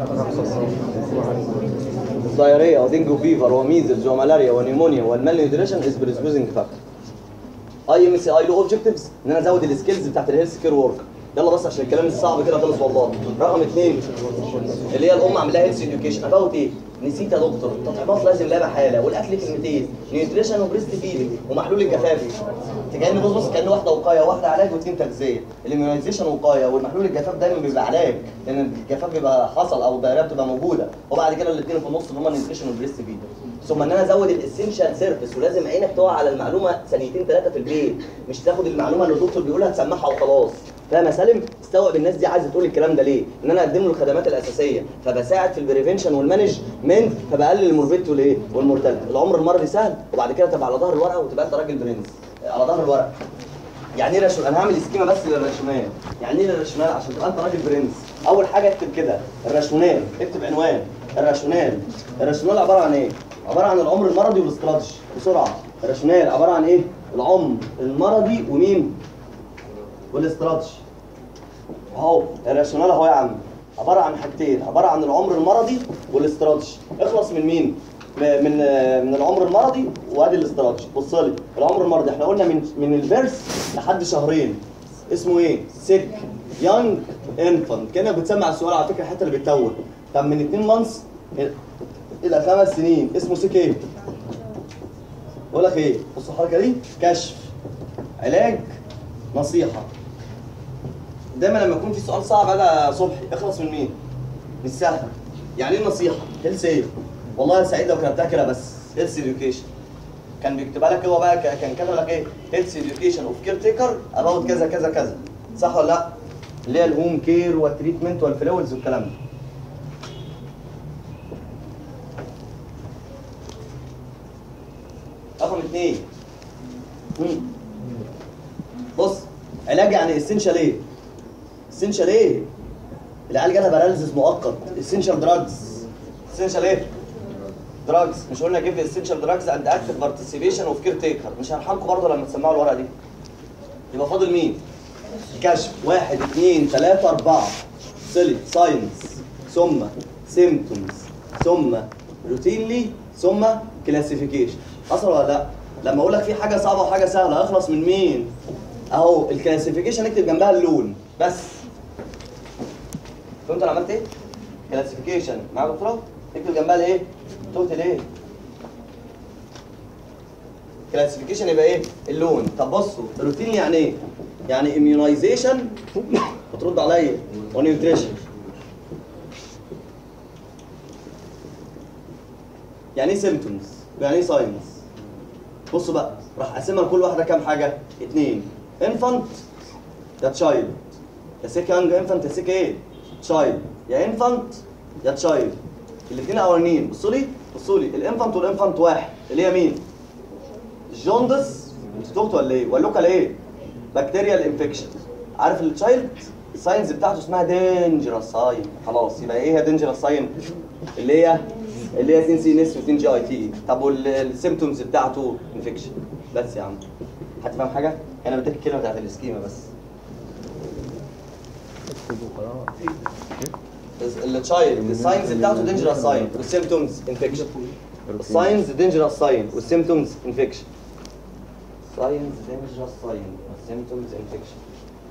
دايريا ودينجو فيفر وميزلز وملاريا ونيمونيا والمال نيوتريشن از بريسبوزنج فاكتور اي ام سي اي له اوبجكتيفز ان انا ازود السكيلز بتاعت الهيلث كير ورك يلا بس عشان الكلام الصعب كده خلص والله رقم اثنين اللي هي الام عاملاها هيلث اديوكيشن اباوت ايه نسيت يا دكتور التطعيمات لازم لها حاله والاكل كلمتين نيوتريشن وبريست فيدنج ومحلول الجفاف كان بص بص كان واحده وقايه واحده علاج واثنين تغذيه الاميونيزيشن وقايه والمحلول الجفاف دايما بيبقى علاج لان الجفاف بيبقى حصل او الدايريه بتبقى موجوده وبعد كده الاثنين في النص اللي هم النيوتريشن والبريست فيدنج ثم ان انا ازود الاسينشال سيرفيس ولازم عينك تقع على المعلومه ثانيتين ثلاثه في البيت مش تاخد المعلومه اللي الدكتور بيقولها تسمعها وخلاص فاهم يا سالم استوعب الناس دي عايزه تقول الكلام ده ليه ان انا اقدم له الخدمات الاساسيه فبساعد في البريفنشن والمانجمنت فبقلل الموربيدتي والايه والمورتاليتي العمر المرضي سهل وبعد كده تبقى على ظهر الورقه وتبقى انت راجل برنس على ظهر الورقه يعني ايه راشونال انا هعمل سكيما بس للراشونال يعني ايه الراشونال عشان تبقى انت راجل برنس اول حاجه اكتب كده الراشونال اكتب عنوان الراشونال الراشونال عباره عن ايه عباره عن العمر المرضي والاستراتيجي بسرعه الراشونال عباره عن ايه العمر المرضي ومين والاستراتيجي اهو الراشونال اهو يا عم عباره عن حاجتين عباره عن العمر المرضي والاستراتيجي اخلص من مين م- من آه، من العمر المرضي وادي الاستراتيجي بص لي العمر المرضي احنا قلنا من من البيرث لحد شهرين اسمه ايه سيك يونج انفانت كانك بتسمع السؤال على فكره الحته اللي بتتوه طب من 2 مانثs الى خمس سنين اسمه سيك ايه بقول لك ايه بص الحركه دي كشف علاج نصيحه دايما لما يكون في سؤال صعب انا صبحي اخلص من مين؟ من السهل يعني ايه نصيحه؟ هيلث ايه؟ والله يا سعيد لو كتبتها كده بس هيلث اديوكيشن كان بيكتبها لك هو بقى ك- كان كاتب لك ايه؟ هيلث اديوكيشن اوف كير تيكر اباوت كذا كذا كذا صح ولا لا؟ اللي هي الهوم كير والتريتمنت والفلويدز والكلام ده رقم اثنين مم. بص علاج يعني اسينشال ايه؟ اسينشال ايه؟ العيال جالها باراليزيس مؤقت اسينشال دراجز اسينشال ايه؟ دراجز مش قلنا جيب اسينشال دراجز اند اكتف بارتيسيبيشن اوف كير تيكر مش هرحمكم برضه لما تسمعوا الورقه دي يبقى فاضل مين؟ كشف واحد اثنين ثلاثة أربعة صلة ساينس ثم سيمتومز ثم روتينلي ثم كلاسيفيكيشن حصل ولا لا؟ لما اقول لك في حاجة صعبة وحاجة سهلة اخلص من مين؟ اهو الكلاسيفيكيشن اكتب جنبها اللون بس فهمت انا عملت ايه؟ كلاسيفيكيشن معايا يا دكتوره؟ اكتب جنبها الايه؟ توتال ايه؟ كلاسيفيكيشن يبقى ايه؟ اللون طب بصوا الروتين يعني ايه؟ يعني اميونايزيشن هترد عليا ونيوتريشن يعني ايه سيمتومز؟ يعني ايه ساينس؟ بصوا بقى راح اقسمها لكل واحده كام حاجه؟ اتنين انفانت يا تشايلد يا سيك يانج انفانت يا سيك ايه؟ تشايلد يا انفانت يا تشايلد الاثنين الاولانيين بصوا لي بصوا لي الانفانت والانفانت واحد اللي هي مين؟ الجوندس انتوا تهتوا ولا ايه؟ واللوكال ايه؟ بكتيريال انفكشن عارف التشايلد الساينز بتاعته اسمها دينجرس ساين خلاص يبقى ايه هي دينجرس ساين اللي هي اللي هي 2 سي ان اس و2 جي اي تي طب والسيمتومز بتاعته انفكشن بس يا عم هتفهم حاجه انا بديك الكلمه بتاعت السكيما بس التشايلد الساينز بتاعته دينجرس ساين والسيمتومز انفكشن الساينز دينجرس ساين والسيمتومز انفكشن ساينز دينجرس ساين والسيمتومز انفكشن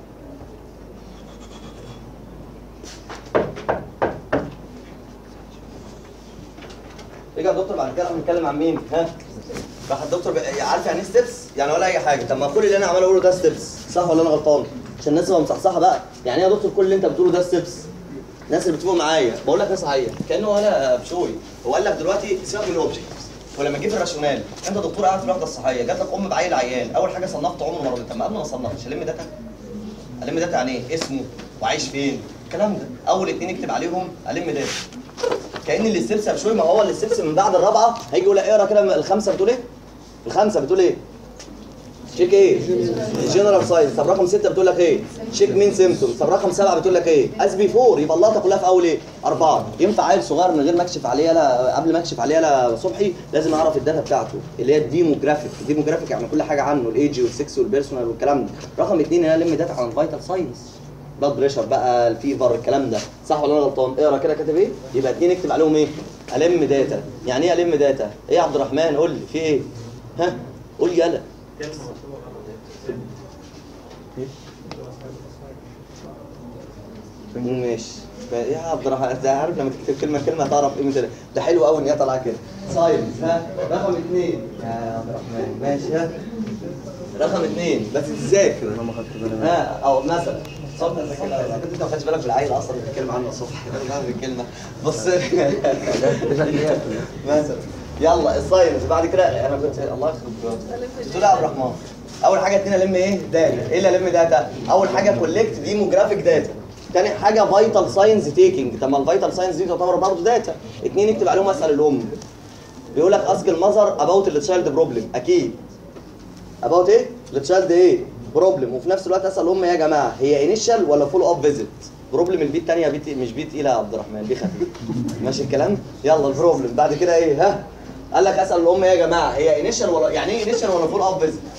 رجع الدكتور بعد كده بنتكلم عن مين؟ ها؟ راح الدكتور بقى- عارف يعني ايه ستيبس؟ يعني ولا اي حاجه، طب ما كل اللي انا عمال اقوله ده ستيبس، صح ولا انا غلطان؟ عشان الناس تبقى مصحصحه بقى، يعني ايه يا دكتور كل اللي انت بتقوله ده ستيبس؟ الناس اللي بتفوق معايا، بقول لك ناس عيا، كانه انا بشوي، هو قال لك دلوقتي سيبك من الاوبجكت، ولما جيت الراشونال، انت دكتور قاعد في الوحده الصحيه، جات لك ام بعيل عيان، اول حاجه صنفت عمره مرضي، طب ما قبل ما اصنفش الم داتا؟ الم داتا يعني ايه؟ اسمه وعايش فين؟ الكلام ده، اول اتنين اكتب عليهم الم داتا. كان الاستبس بشوي ما هو الاستبس من بعد الرابعه هيجي يقول لك اقرا كده الخمسه بتقول ايه؟ الخمسه بتقول ايه؟ تشيك ايه جنرال ساينس طب رقم 6 بتقول لك ايه تشيك مين سيمتومز طب رقم 7 بتقول لك ايه از بيفور يبقى اللقطه كلها في اول ايه اربعه ينفع عيل صغير من غير ما اكشف عليه لا قبل ما اكشف عليه لا صبحي لازم اعرف الداتا بتاعته اللي هي الديموجرافيك الديموجرافيك يعني كل حاجه عنه الايدج والسكس والبيرسونال والكلام ده رقم اثنين ان انا الم داتا عن الفيتال ساينس بلاد بريشر بقى الفيفر الكلام ده صح ولا انا غلطان اقرا كده كاتب ايه يبقى اتنين اكتب عليهم ايه الم داتا يعني ايه الم داتا ايه يا عبد الرحمن قول لي في ايه ها قول لي يلا ماشي يا عبد الرحمن انت عارف لما تكتب كلمه كلمه هتعرف قيمه ده ده حلو قوي ان هي طالعه كده ساينس ها رقم اثنين يا عبد الرحمن ماشي ها رقم اثنين بس تذاكر انا ما خدت بالي ها او مثلا صبر انت ما خدتش بالك بالعيل اصلا بتتكلم عنه الصبح بالكلمه بص مثلا يلا الساينس بعد كده انا كنت الله يخرب بيوتك. تقول يا عبد الرحمن اول حاجه اتنين الم ايه داتا ايه اللي الم داتا اول حاجه كولكت ديموجرافيك داتا تاني حاجه فيتال ساينس تيكينج طب ما الفيتال ساينس دي تعتبر برضه داتا اتنين اكتب عليهم اسال الام بيقول لك اسك المذر اباوت التشايلد بروبلم اكيد اباوت ايه التشايلد ايه بروبلم وفي نفس الوقت اسال الام يا جماعه هي انيشال ولا فول اب فيزيت بروبلم البي الثانيه بي مش بي تقيله يا عبد الرحمن بي خفيف ماشي الكلام يلا البروبلم بعد كده ايه ها قال لك اسال الام يا جماعه هي انيشال ولا يعني ايه انيشال ولا فول اب فيزيت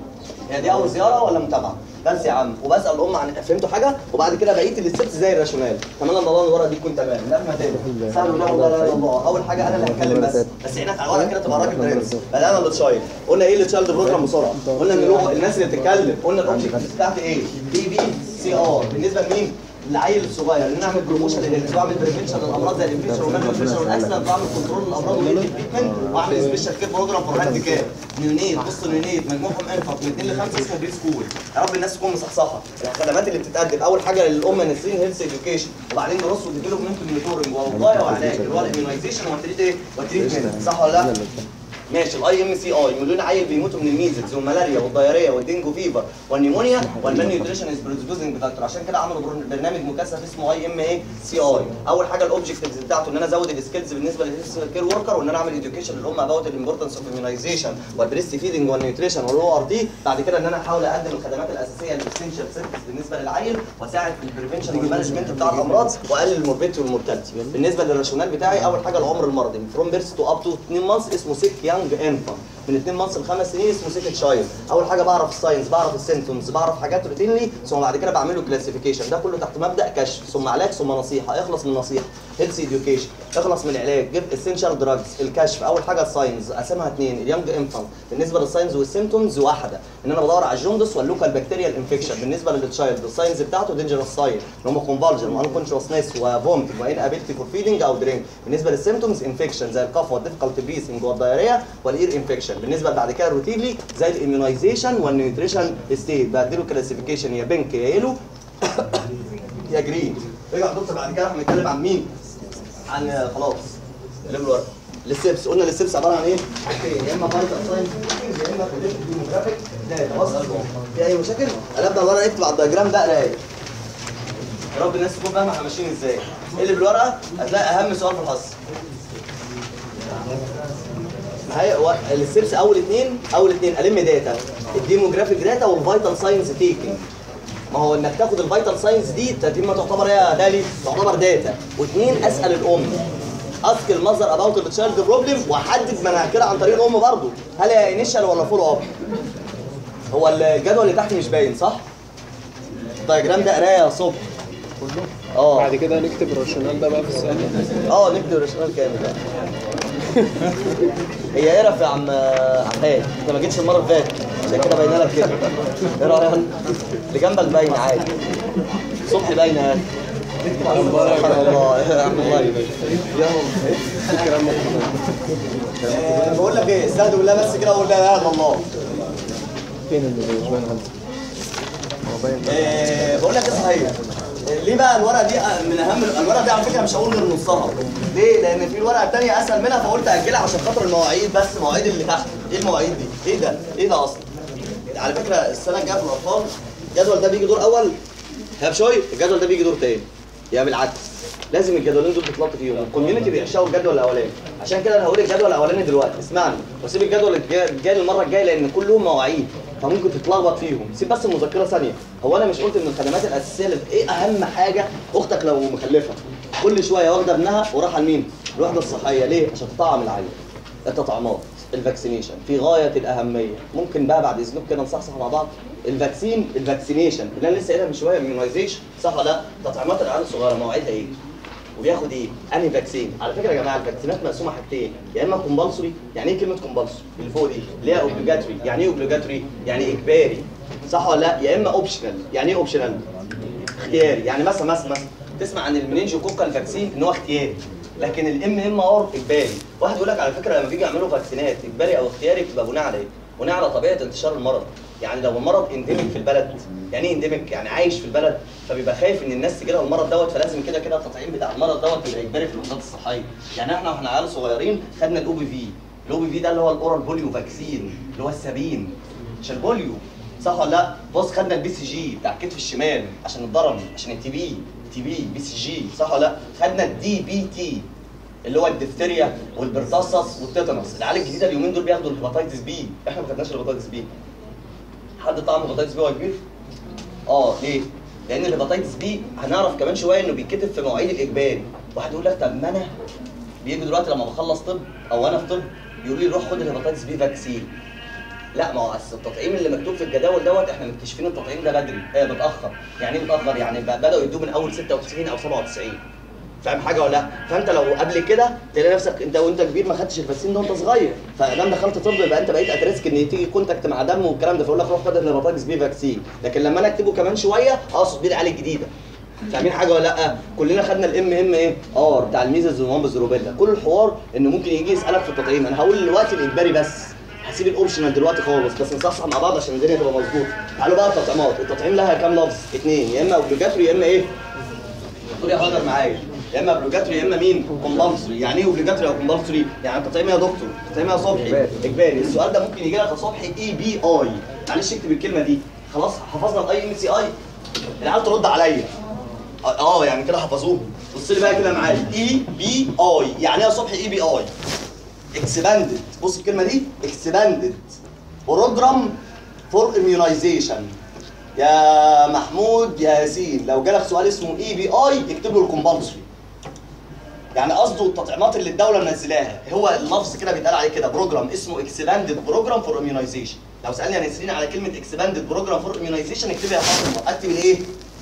هي دي اول زياره ولا متابعه بس يا عم وبسال الام عن فهمتوا حاجه وبعد كده بقيه الستبس زي الراشونال كمان الموضوع اللي ورا دي تكون تمام لا ما تاني سهل لا لا لا الله اول حاجه انا اللي هتكلم بس بس عينك على الورق كده تبقى راجل برنس بدانا اللي تشايل قلنا ايه اللي تشايلد بروجرام بسرعه قلنا ان له- الناس اللي بتتكلم قلنا الاوبجكت بتاعتي ايه بي بي سي ار بالنسبه لمين العيل الصغير ان اعمل بروموشن للناس بعمل بريفنشن للامراض زي الانفكشن والمالنيوتريشن والاكسيدنت بعمل كنترول للامراض والتريتمنت واعمل سبيشال كير بروجرام فور هاند كير نيونيت بص نيونيت مجموعهم انفق من 2 ل 5 اسمه بري سكول يا رب الناس تكون مصحصحه الخدمات اللي بتتقدم اول حاجه للام نسرين هيلث اديوكيشن وبعدين دراسه وديفلوبمنت مونيتورنج ووقايه وعلاج اللي هو الاميونايزيشن والتريت ايه والتريتمنت صح ولا لا؟ ماشي الاي ام سي اي مليون عيل بيموتوا من الميزلز والملاريا والدياريه والدينجو فيفر والنيمونيا والمان نيوتريشن از بروديوسنج فاكتور عشان كده عملوا برن- برنامج مكثف اسمه اي ام اي سي اي اول حاجه الاوبجكتيفز بتاعته ان انا ازود السكيلز بالنسبه للهيلث كير وركر وان انا اعمل اديوكيشن للام اباوت الامبورتنس اوف immunization والبريست فيدنج والنيوتريشن والاو ار دي بعد كده ان انا احاول اقدم الخدمات الاساسيه الاسينشال سيرفيس بالنسبه للعيل واساعد في البريفنشن والمانجمنت بتاع الامراض واقلل الموربيدتي والمورتاليتي بالنسبه للراشونال بتاعي اول حاجه العمر المرضي فروم بيرث تو اب تو 2 مانثs اسمه سيك يانج انفant من 2 مانثs ل 5 سنين اسمه سيك تشايلد اول حاجه بعرف الساينس بعرف السيمتومز بعرف حاجات روتينلي ثم بعد كده بعمل له كلاسيفيكيشن ده كله تحت مبدا كشف ثم علاج ثم نصيحه اخلص من نصيحه هيلث اديوكيشن اخلص من العلاج جيب اسينشال دراجز الكشف اول حاجه الساينس اقسمها اثنين اليانج انفانت بالنسبه للساينس والسيمتومز واحده ان انا بدور على الجوندس واللوكال بكتيريال انفكشن بالنسبه للتشايلد الساينس بتاعته دينجرس ساين اللي هم كونفالجن وانكونشوسنس وفومتنج وان ابيلتي فور فيدنج او درينك بالنسبه للسيمتومز انفكشن زي الكف والديفيكالت بريثنج والدايريا والاير انفكشن بالنسبه بعد كده روتينلي زي الاميونايزيشن والنيوتريشن ستيت بديله كلاسيفيكيشن يا بينك يا يلو يا جرين رجع دكتور بعد كده هنتكلم عن مين؟ عن خلاص اللي بالورق الستبس قلنا الستبس عباره عن ايه؟ حاجتين يا اما فايتال ساينس يا اما كوليكت ديموجرافيك داتا بص في اي مشاكل؟ انا ابدا الورقه اكتب على الدياجرام ده قرايه يا رب الناس تكون فاهمه احنا ماشيين ازاي ايه اللي بالورقه؟ هتلاقي اهم سؤال في الحصه ما هي هو الستبس اول اثنين اول اثنين الم داتا الديموجرافيك داتا والفيتال ساينس تيكينج ما هو انك تاخد الفيتال ساينس دي دي ما تعتبر ايه يا دالي تعتبر داتا واثنين اسال الام اسك المذر اباوت التشايلد بروبلم واحدد مناكير عن طريق الام برضه هل هي انيشال ولا فول اب هو الجدول اللي تحت مش باين صح الدايجرام ده قرايه يا صبح كله اه بعد كده نكتب الراشونال ده بقى في السؤال اه نكتب الراشونال كامل بقى هي قرف يا عم عماد انت ما جيتش المره اللي فاتت عشان كده باينه لك كده ايه رايك اللي جنبك باين عادي صبحي باينه يا اخي سبحان الله يا عم الله الكلام ده آه، بقول لك ايه استهدوا بالله بس كده وقول لا اله الا الله فين اللي مش باين عندك؟ هو باين آه، بقول لك ايه صحيح آه، ليه بقى الورقه دي آه، من اهم الورقه دي على فكره مش هقول غير نصها ليه لان في الورقه الثانيه اسهل منها فقلت اجلها عشان خاطر المواعيد بس المواعيد اللي تحت ايه المواعيد دي ايه ده ايه ده اصلا على فكره السنه الجايه في الاطفال الجدول ده بيجي دور اول هاب شوي الجدول ده بيجي دور تاني يا بالعكس لازم الجدولين دول تتلط فيهم الكوميونتي بيعشقوا الجدول الاولاني عشان كده انا هقول الجدول الاولاني دلوقتي اسمعني واسيب الجدول الجاي الجاي المره الجايه لان كلهم مواعيد فممكن تتلخبط فيهم سيب بس المذكره ثانيه هو انا مش قلت ان الخدمات الاساسيه اللي ايه اهم حاجه اختك لو مخلفه كل شويه واخده ابنها وراح لمين الوحده الصحيه ليه عشان تطعم العيل التطعيمات الفاكسينيشن في غايه الاهميه ممكن بقى بعد اذنكم كده نصحصح مع بعض الفاكسين الفاكسينيشن اللي انا لسه قايلها من شويه immunization صح ولا لا تطعيمات العيال الصغيره مواعيدها ايه وبياخد ايه؟ انهي فاكسين؟ على فكره يا جماعه الفاكسينات مقسومه حاجتين يا اما كومبالسوري يعني ايه كلمه كومبالسوري اللي فوق دي؟ اللي هي اوبليجاتوري يعني ايه اوبليجاتوري؟ يعني اجباري صح ولا لا؟ يا اما اوبشنال يعني ايه اوبشنال؟ اختياري يعني مثلا مثلا مثلا تسمع عن المنينجو كوكال فاكسين ان هو اختياري لكن الام ام ار اجباري واحد يقول لك على فكره لما بيجي يعملوا فاكسينات اجباري او اختياري بتبقى بناء على ايه؟ بناء على طبيعه انتشار المرض يعني لو المرض انديميك في البلد يعني ايه انديميك يعني عايش في البلد فبيبقى خايف ان الناس تجي لها المرض دوت فلازم كده كده التطعيم بتاع المرض دوت يبقى اجباري في الوحدات الصحيه يعني احنا واحنا عيال صغيرين خدنا الاو بي في الاو بي في ده اللي هو الاورال بوليو فاكسين اللي هو السبين مش البوليو صح ولا لا؟ بص خدنا البي سي جي بتاع الكتف الشمال عشان الضرم عشان التي بي تي بي بي سي جي صح ولا لا؟ خدنا الدي بي تي اللي هو الدفتيريا والبرتصص والتيتانوس العيال الجديده اليومين دول بياخدوا الهيباتيتس بي احنا ما خدناش الهيباتيتس بي حد طعم الهيباتيتس بي وهو كبير؟ اه ليه؟ لان الهيباتيتس بي هنعرف كمان شويه انه بيتكتب في مواعيد الاجباري واحد يقول لك طب ما انا بيجي دلوقتي لما بخلص طب او انا في طب يقولوا لي روح خد الهيباتيتس بي فاكسين لا ما هو أصل التطعيم اللي مكتوب في الجداول دوت احنا مكتشفين التطعيم ده بدري ايه متاخر يعني ايه متاخر يعني ب- بداوا يدوه من اول 96 او 97 فاهم حاجه ولا لا فانت لو قبل كده تلاقي نفسك انت وانت كبير ما خدتش الفاكسين ده وانت صغير فدام دخلت طب يبقى انت بقيت اتريسك ان تيجي كونتاكت مع دم والكلام ده فيقول لك روح خد الهيباتيتس بي فاكسين لكن لما انا اكتبه كمان شويه اقصد بيه العيال الجديده فاهمين حاجه ولا لا كلنا خدنا الام ام ايه اه بتاع الميزز والمامبز روبيلا كل الحوار انه ممكن يجي يسالك في التطعيم انا هقول دلوقتي الاجباري بس هسيب الاوبشنال دلوقتي خالص بس نصحصح مع بعض عشان الدنيا تبقى مظبوطه تعالوا بقى التطعيمات التطعيم لها كام لفظ اثنين يا اما اوبليجاتوري يا اما ايه قول يا حاضر معايا يا اما اوبليجاتوري يا اما مين كومبالسوري يعني ايه اوبليجاتوري او كومبالسوري يعني التطعيم يا دكتور التطعيم يا صبحي اجباري السؤال ده ممكن يجي لك يا صبحي اي بي اي معلش اكتب الكلمه دي خلاص حفظنا الاي ام سي اي العيال ترد عليا اه يعني كده حفظوه بص لي بقى كده معايا اي بي اي يعني ايه يا صبحي اي بي اي اكسباندد بص الكلمه دي اكسباندد بروجرام فور اميونايزيشن يا محمود يا ياسين لو جالك سؤال اسمه اي بي اي اكتب له الكومبالسري يعني قصده التطعيمات اللي الدوله منزلاها هو اللفظ كده بيتقال عليه كده بروجرام اسمه اكسباندد بروجرام فور اميونايزيشن لو سالني يا نسرين على كلمه اكسباندد بروجرام فور اميونايزيشن اكتبها يا فاطمه اكتب الايه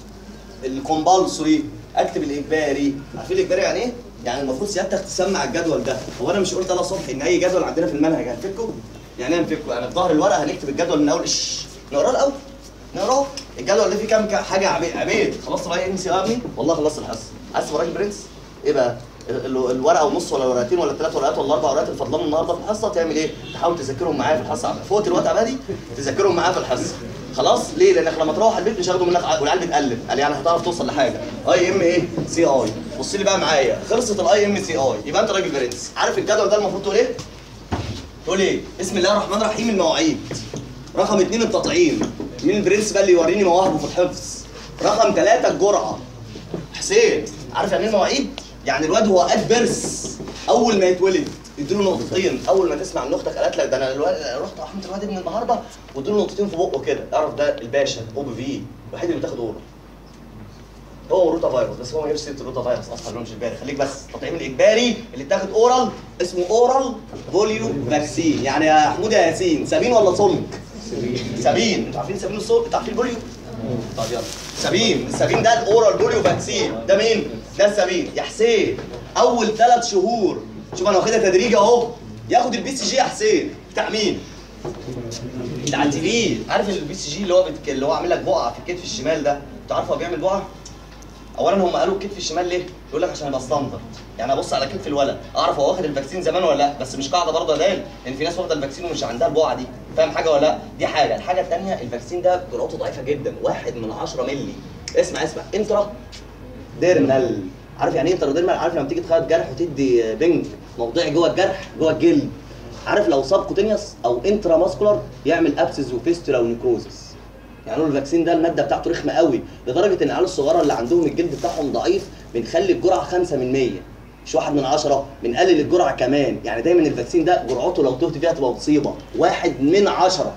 الكومبالسوري اكتب الاجباري عارفين الاجباري يعني ايه؟ يعني المفروض سيادتك تسمع الجدول ده هو انا مش قلت انا صبحي ان اي جدول عندنا في المنهج هنفكه يعني ايه هنفكه يعني في ظهر الورقه هنكتب الجدول من اول ايش نقراه الاول نقراه الجدول ده فيه كام كا- حاجه عبيد عبيد خلصت راي ام سي ار والله خلصت الحصه عايز تبقى راجل برنس ايه بقى ال- ال- الورقه ونص ولا ورقتين ولا ثلاث ورقات ولا اربع ورقات اللي فاضلهم النهارده في الحصه تعمل ايه؟ تحاول تذاكرهم معايا في الحصه فوت الوقت عبادي تذاكرهم معايا في الحصه خلاص ليه؟ لانك لما تروح البيت مش هياخدوا منك ع- والعيال بتقلب قال يعني هتعرف توصل لحاجه اي ام ايه؟ سي اي بص لي بقى معايا خلصت الاي ام سي اي يبقى انت راجل برنس عارف الجدول ده المفروض تقول ايه؟ تقول ايه؟ بسم الله الرحمن الرحيم المواعيد رقم اثنين التطعيم مين البرنس بقى اللي يوريني مواهبه في الحفظ رقم ثلاثة الجرعة حسين عارف يعني ايه المواعيد؟ يعني الواد هو قد برس اول ما يتولد اديله نقطتين اول ما تسمع ان اختك قالت لك ده انا الواد رحت رحمت الواد ابن النهارده واديله نقطتين في بقه كده اعرف ده الباشا او بي في الوحيد اللي بتاخد اورال هو روتا فيروس بس هو ما جابش سيره الروتا فيروس اصلا لو مش اجباري خليك بس التطعيم الاجباري اللي اتاخد اورال اسمه اورال بوليو فاكسين يعني يا حمود يا ياسين سابين ولا صلب؟ سابين انتوا عارفين سابين الصلب انتوا عارفين البوليو؟ طب يلا سابين السابين ده الاورال بوليو فاكسين ده مين؟ ده السابين يا حسين اول ثلاث شهور شوف انا واخدها تدريج اهو ياخد البي سي جي يا حسين بتاع مين؟ بتاع التي في عارف البي سي جي اللي هو بتك... اللي هو عامل لك بقعه في الكتف الشمال ده انت عارف هو بيعمل بقعه؟ اولا هم قالوا الكتف الشمال ليه؟ يقول لك عشان يبقى ستاندرد يعني ابص على كتف الولد اعرف هو واخد الفاكسين زمان ولا لا بس مش قاعده برضه دال لان في ناس واخده الفاكسين ومش عندها البقعه دي فاهم حاجه ولا لا؟ دي حاجه الحاجه الثانيه الفاكسين ده جرعته ضعيفه جدا واحد من 10 مللي اسمع اسمع انترا ديرمال عارف يعني ايه انترا ديرمال عارف لما تيجي تخيط جرح وتدي بنج موضعي جوه الجرح جوه الجلد عارف لو صاب كوتينيوس او انترا ماسكولار يعمل ابسز وفيستولا ونيكروزس يعني هو الفاكسين ده الماده بتاعته رخمه قوي لدرجه ان العيال الصغيره اللي عندهم الجلد بتاعهم ضعيف بنخلي الجرعه 5 من 100 مش واحد من عشرة بنقلل الجرعه كمان يعني دايما الفاكسين ده جرعته لو تهت فيها تبقى مصيبه واحد من عشرة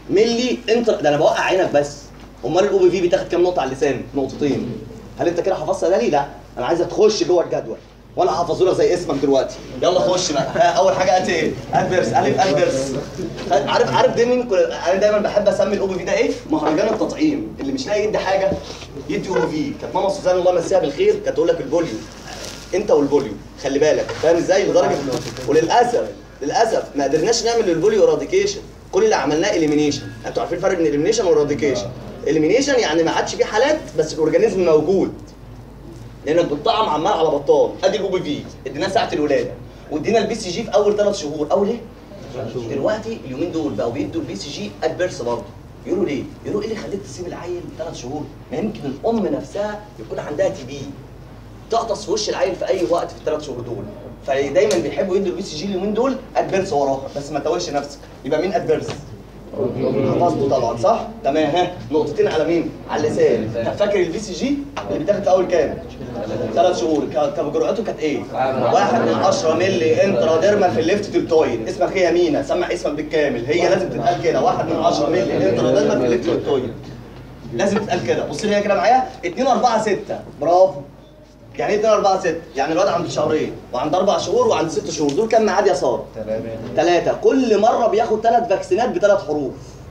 ملي انت ده انا بوقع عينك بس امال الاو بي في بتاخد كام نقطه على اللسان نقطتين هل انت كده حفظت ده لي لا انا عايزك تخش جوه الجدول وانا حافظه لك زي اسمك دلوقتي يلا خش بقى ها، اول حاجه ات ايه ادفيرس الف ادفيرس عارف عارف دايما انا دايما بحب اسمي الاو بي في ده ايه مهرجان التطعيم اللي مش لاقي يدي حاجه يدي او بي في كانت ماما سوزان الله يمسيها بالخير كانت تقول لك البوليو انت والبوليو خلي بالك فاهم ازاي لدرجه وللاسف للاسف ما قدرناش نعمل البوليو اراديكيشن كل اللي عملناه اليمينيشن انتوا عارفين الفرق بين اليمينيشن والاراديكيشن اليمينيشن يعني ما عادش فيه حالات بس الاورجانيزم موجود لانك بتطعم عمال على بطال ادي الاو بي في اديناه ساعه الولاده وادينا البي سي جي في اول ثلاث شهور اول ايه؟ دلوقتي اليومين دول بقوا بيدوا البي سي جي ادفيرس برضه يقولوا ليه؟ يقولوا ايه اللي خليك تسيب العيل ثلاث شهور؟ ما يمكن الام نفسها يكون عندها تي بي تغطس في وش العيل في اي وقت في الثلاث شهور دول فدايما بيحبوا يدوا البي سي جي اليومين دول ادفيرس وراها بس ما تتوهش نفسك يبقى مين ادفيرس؟ حفظته طبعا صح؟ تمام ها نقطتين على مين؟ على اللسان طب فاكر البي سي جي اللي بتاخد في اول كام؟ ثلاث شهور ك- كان جرعته كانت ايه؟ واحد من 10 مللي انترا ديرمال في الليفت تلتويد اسمك ايه يا مينا؟ سمع اسمك بالكامل هي لازم تتقال كده واحد من 10 مللي انترا ديرمال في الليفت تلتويد لازم تتقال كده بص لي هنا كده معايا 2 4 6 برافو يعني ايه 2 4 6 يعني الواد عنده شهرين وعنده اربع شهور وعنده ست شهور دول كام ميعاد يا ساره؟ ثلاثة كل مرة بياخد ثلاث فاكسينات بثلاث حروف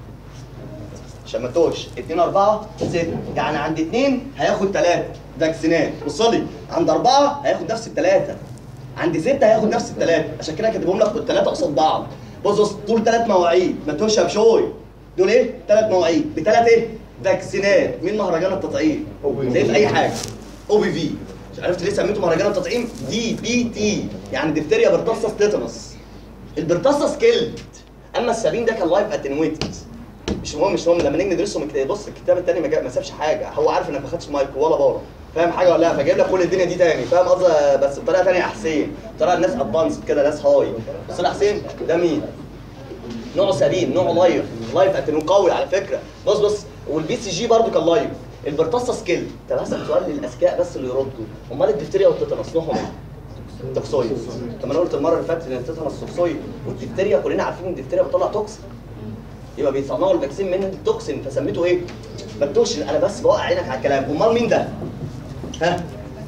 عشان ما توش 2 4 6 يعني عند اثنين هياخد ثلاثة فاكسينات بص لي عند أربعة هياخد نفس الثلاثة عند ستة هياخد نفس الثلاثة عشان كده كاتبهم لك الثلاثة قصاد بعض بص بص دول ثلاث مواعيد ما توش يا بشوي دول ايه؟ ثلاث مواعيد بثلاث ايه؟ فاكسينات مين مهرجان التطعيم؟ زي في أي حاجة او بي في عرفت ليه سميته مهرجان التطعيم؟ دي بي تي يعني ديفتيريا برتصص تيتانوس البرتصص كيلد اما السليم ده كان لايف اتنويتد مش مهم مش مهم لما نيجي ندرسه من الكتاب بص الكتاب التاني ما, جا- ما سابش حاجه هو عارف انك ما خدتش مايك ولا بارا فاهم حاجه ولا لا فجايب لك كل الدنيا دي تاني فاهم قصدي بس بطريقه تانيه يا حسين بطريقه الناس ادفانسد كده ناس هاي بص يا حسين ده مين؟ نوعه سليم نوعه لايف لايف اتنو قوي على فكره بص بص والبي سي جي برضه كان لايف البرتصه سكيل طب هسأل سؤال للاذكياء بس اللي يردوا امال الدفتيريا والتيتانوس نوعهم ايه؟ توكسويد طب انا قلت المره اللي فاتت ان التيتانوس توكسويد والدفتيريا كلنا عارفين ان الدفتيريا بتطلع توكسين يبقى بيصنعوا الفاكسين من التوكسين فسميته ايه؟ بكتوش انا بس بوقع عينك على الكلام امال مين ده؟ ها؟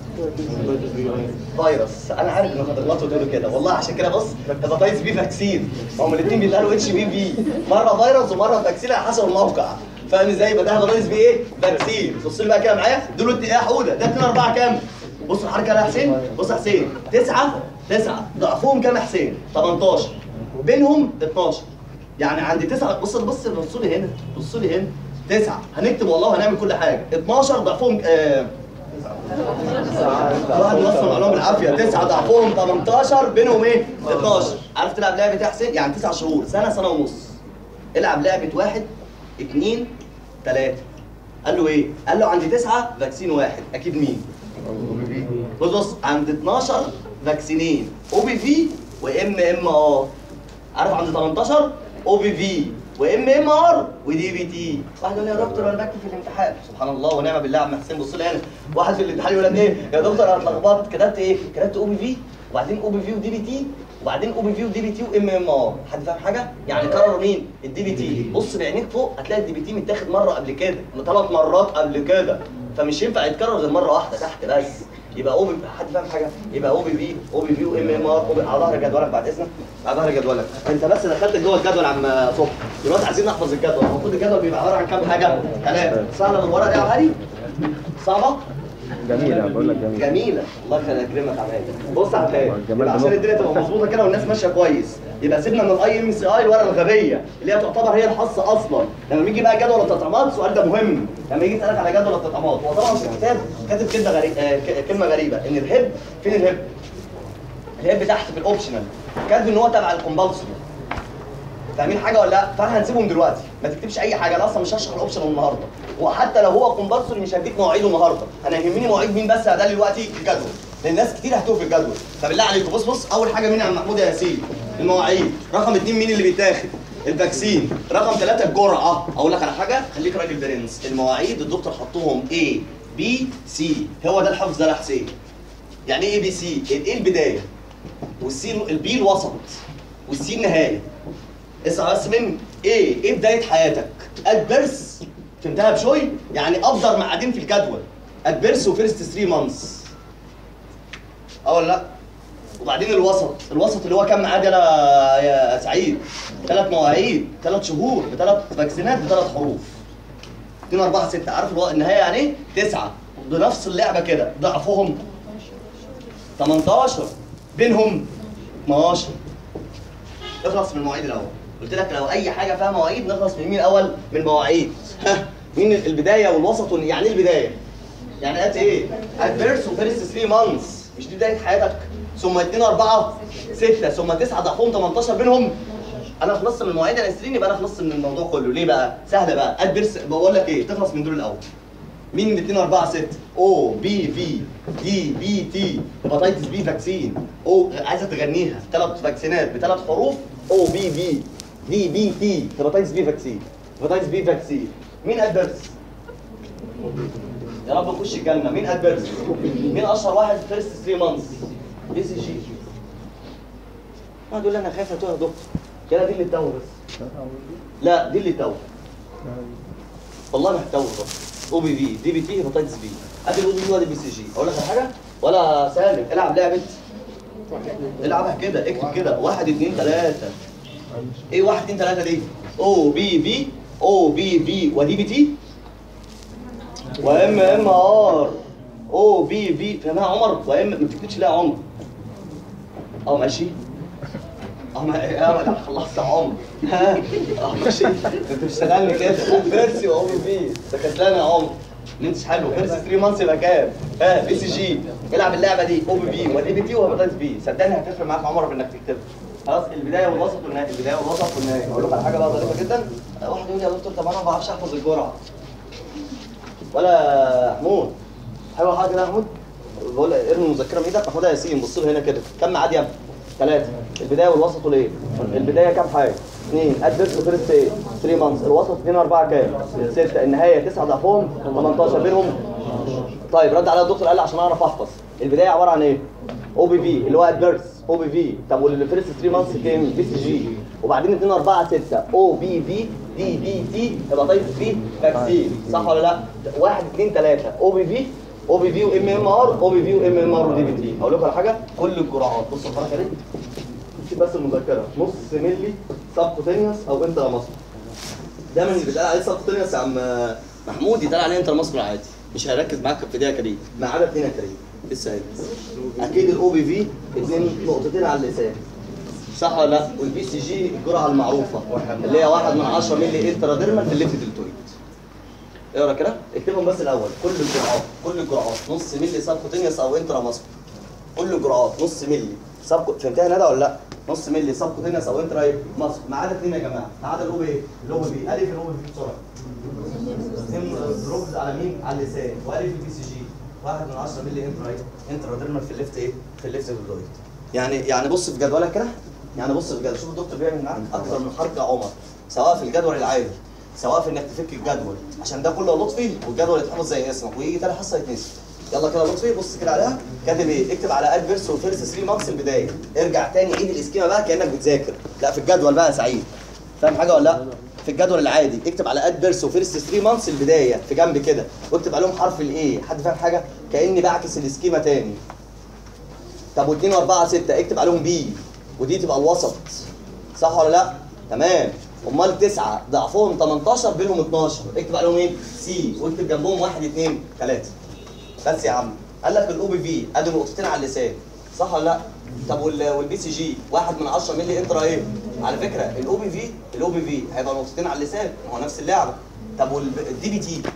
فيروس انا عارف انكم هتغلطوا تقولوا كده والله عشان كده بص هيباتايتس بي فاكسين هم الاثنين بيتقالوا اتش بي في مره فيروس ومره فاكسين على حسب الموقع فاهم ازاي يبقى ده هيباتايتس بي ايه؟ فاكسين بص لي بقى كده معايا دول ايه يا حوده ده 2 4 كام؟ بص الحركه يا حسين بص يا حسين 9 9 ضعفهم كام يا حسين؟ 18 بينهم 12 يعني عندي 9 بص بص بصوا لي هنا بصوا لي هنا 9 هنكتب والله وهنعمل كل حاجه 12 ضعفهم آه واحد نصر معلومه بالعافيه 9 ضعفهم 18 بينهم ايه 12 عارف تلعب لعبه إيه يا حسين يعني 9 شهور سنه سنه ونص العب لعبه واحد اثنين ثلاثه قال له ايه قال له عندي تسعه فاكسين واحد اكيد مين بص بص عند 12 فاكسينين او بي في وام ام ار عارف عند 18 او بي في وام ام ار ودي بي تي واحد يقول لي يا دكتور انا بكتب في الامتحان سبحان الله ونعم بالله يا عم حسين بص لي هنا واحد في الامتحان يقول لك ايه يا دكتور انا اتلخبطت كتبت ايه كتبت او بي في وبعدين او بي في ودي بي تي وبعدين او بي في ودي بي تي وام ام ار حد فاهم حاجه يعني كرر مين الدي بي تي بص بعينيك فوق هتلاقي الدي بي تي متاخد مره قبل كده ثلاث مرات قبل كده فمش ينفع يتكرر غير مره واحده تحت بس يبقى او بي حد فاهم حاجه يبقى او بي في او بي في وام ام ار على ظهر جدولك بعد اذنك على ظهر جدولك انت بس دخلت جوه الجدول يا عم صبحي دلوقتي عايزين نحفظ الجدول المفروض الجدول بيبقى عباره عن كام حاجه ثلاثه سهله من ورا دي يا علي صعبه جميلة بقول لك جميلة جميله الله يخليك يكرمك عماد بص يا عماد الجمال يبقى عشان ده الدنيا تبقى مظبوطه كده والناس ماشيه كويس يبقى سيبنا من الاي ام سي اي الورقه الغبيه اللي هي تعتبر هي الحص اصلا لما يجي بقى جدول التطعيمات السؤال ده مهم لما يجي يسالك على جدول التطعيمات هو طبعا في الكتاب كاتب كلمه غريبه آه ك- كلمه غريبه ان الهب فين الهب؟ الهب تحت في الاوبشنال كاتب ان هو تبع الكومبالسري فاهمين حاجه ولا لا؟ فاحنا هنسيبهم دلوقتي ما تكتبش اي حاجه انا اصلا مش هشرح الاوبشن النهارده وحتى لو هو كومبالسوري مش هديك مواعيده النهارده انا يهمني مواعيد مين بس ده دلوقتي الجدول لان ناس كتير هتوه في الجدول فبالله عليكم بص بص اول حاجه مين يا عم محمود يا ياسين المواعيد رقم اثنين مين اللي بيتاخد الفاكسين رقم ثلاثة الجرعة أقول لك على حاجة خليك راجل برنس المواعيد الدكتور حطهم A B C هو ده الحفظ ده يا حسين يعني ايه بي سي؟ الايه البداية والسي البي الوسط والسي النهاية اسمع بس مني ايه ايه بدايه حياتك ادبرس فهمتها بشوي يعني افضل معادين في الجدول ادبرس وفيرست 3 مانثs اه ولا لا وبعدين الوسط الوسط اللي هو كام ميعاد يا يا سعيد ثلاث مواعيد ثلاث شهور بثلاث فاكسينات بثلاث حروف 2 4 6 عارف الو- النهايه يعني ايه؟ 9 بنفس اللعبه كده ضعفهم 18 بينهم 12 اخلص من المواعيد الاول قلت لك لو اي حاجه فيها مواعيد نخلص من مين الاول من المواعيد ها مين البدايه والوسط وال- يعني ايه البدايه يعني قد ايه ادفيرس وفيرست 3 مانثs مش دي بدايه حياتك ثم 2 4 6 ثم 9 ضعفهم 18 بينهم انا خلصت من المواعيد العشرين يبقى انا خلصت من الموضوع كله ليه بقى سهله بقى ادفيرس بقول لك ايه تخلص من دول الاول مين من 2 4 6 او بي في دي بي تي هيباتيتس بي فاكسين او عايزه تغنيها ثلاث فاكسينات بثلاث حروف او بي في دي بي تي هيباتيتس بي فاكسين هيباتيتس بي فاكسين مين ادفيرس يا رب نخش الجنه مين ادفيرس مين اشهر واحد فيرست 3 مانثs بي سي جي ما تقول لي انا خايف اتوه يا دكتور يلا دي اللي تتوه بس لا دي اللي تتوه والله ما هتتوه بس او بي في دي بي تي هيباتيتس بي ادي الاو بي في وادي بي سي جي اقول لك على حاجه ولا سالم العب لعبه العبها كده اكتب كده واحد اتنين تلاته ايه واحد اتنين تلاته دي او بي في او بي في ودي بي تي وام ام ار او بي في فاهمها عمر وام ما بتكتبش ليه يا عمر اه ماشي اه ما اه لا خلصت يا عمر ها اه ماشي انت بتشتغلني كده فيرسي واو بي في ده كسلان يا عمر ما انتش حلو فيرسي 3 مانثs يبقى كام؟ ها بي سي جي العب اللعبه دي او بي في ودي بي تي وهيباتيتس بي صدقني هتفرق معاك عمر في انك تكتبها خلاص البدايه والوسط والنهايه البدايه والوسط والنهايه اقول لك على حاجه بقى ظريفه جدا واحد يقول لي يا دكتور طب انا ما بعرفش احفظ الجرعه ولا محمود حلوه حاجه كده يا محمود بقول لك ارمي المذكره من ايدك محمود ياسين بص له هنا كده كم ميعاد يا ابني؟ ثلاثه البدايه والوسط والايه؟ البدايه كام حاجه؟ اثنين ادرس وفيرست ايه؟ 3 مانثs الوسط 2 4 كام؟ 6 النهايه 9 ضعفهم 18 بينهم طيب رد عليا الدكتور قال لي عشان اعرف احفظ البدايه عباره عن ايه؟ او بي في اللي هو ادفيرس او بي في طب والفيرست 3 مانثs كام؟ بي سي جي وبعدين 2 4 6 او بي في دي بي تي هيباتيتس بي فاكسين صح ولا لا؟ 1 2 3 او بي في او بي في وام ام ار او بي في وام ام ار ودي بي تي اقول لكم على حاجه كل الجرعات بص الحركه دي اكتب بس المذكره نص ملي سبكوتينيوس او انترا ماسكو ده من اللي بيتقال عليه سبكوتينيوس يا عم محمود يتقال عليه انترا ماسكو عادي مش هيركز معاك في ايديها كريم ما عدا اثنين يا كريم لسه قايل اكيد الاو بي في اثنين نقطتين على اللسان صح ولا لا؟ والبي سي جي الجرعه المعروفه اللي هي 1 من 10 مللي انتراديرمال في الليفت دلتويد اقرا كده اكتبهم بس الاول كل الجرعات كل الجرعات نص مللي سبكوتينيوس او انترا ماسكو كل الجرعات نص مللي سبكو فهمتها يا ندى ولا لا؟ نص مللي سبكوتينيوس او انترا ايه؟ ماسكو ما عدا اثنين يا جماعه ما عدا الاو بي ايه؟ الاو بي الف الاو بي بسرعه اثنين دروبز على مين؟ على اللسان والف البي سي جي واحد من 10 مللي انترا ايه؟ انتراديرمال في الليفت ايه؟ في الليفت دلتويد يعني يعني بص في جدولك كده يعني بص في الجدول شوف الدكتور بيعمل معاك اكتر من حركه عمر سواء في الجدول العادي سواء في انك تفك الجدول عشان ده كله لطفي والجدول يتحفظ زي اسمك ويجي تاني حصه يتنسي يلا كده لطفي بص كده عليها كاتب ايه اكتب على ادفيرس وفيرست 3 مانكس البدايه ارجع تاني عيد الاسكيما بقى كانك بتذاكر لا في الجدول بقى يا سعيد فاهم حاجه ولا لا في الجدول العادي اكتب على ادفيرس وفيرست 3 مانثs البدايه في جنب كده واكتب عليهم حرف الايه حد فاهم حاجه كاني بعكس الاسكيما تاني طب و2 و4 6 اكتب عليهم بي ودي تبقى الوسط صح ولا لا تمام امال 9 ضعفهم 18 بينهم 12 اكتب عليهم ايه سي واكتب جنبهم 1 2 3 بس يا عم قال لك الاو بي في ادي نقطتين على اللسان صح ولا لا طب وال- والبي سي جي 1 من 10 مللي انترا ايه على فكره الاو بي في الاو بي في هيبقى نقطتين على اللسان ما هو نفس اللعبه طب والدي بي تي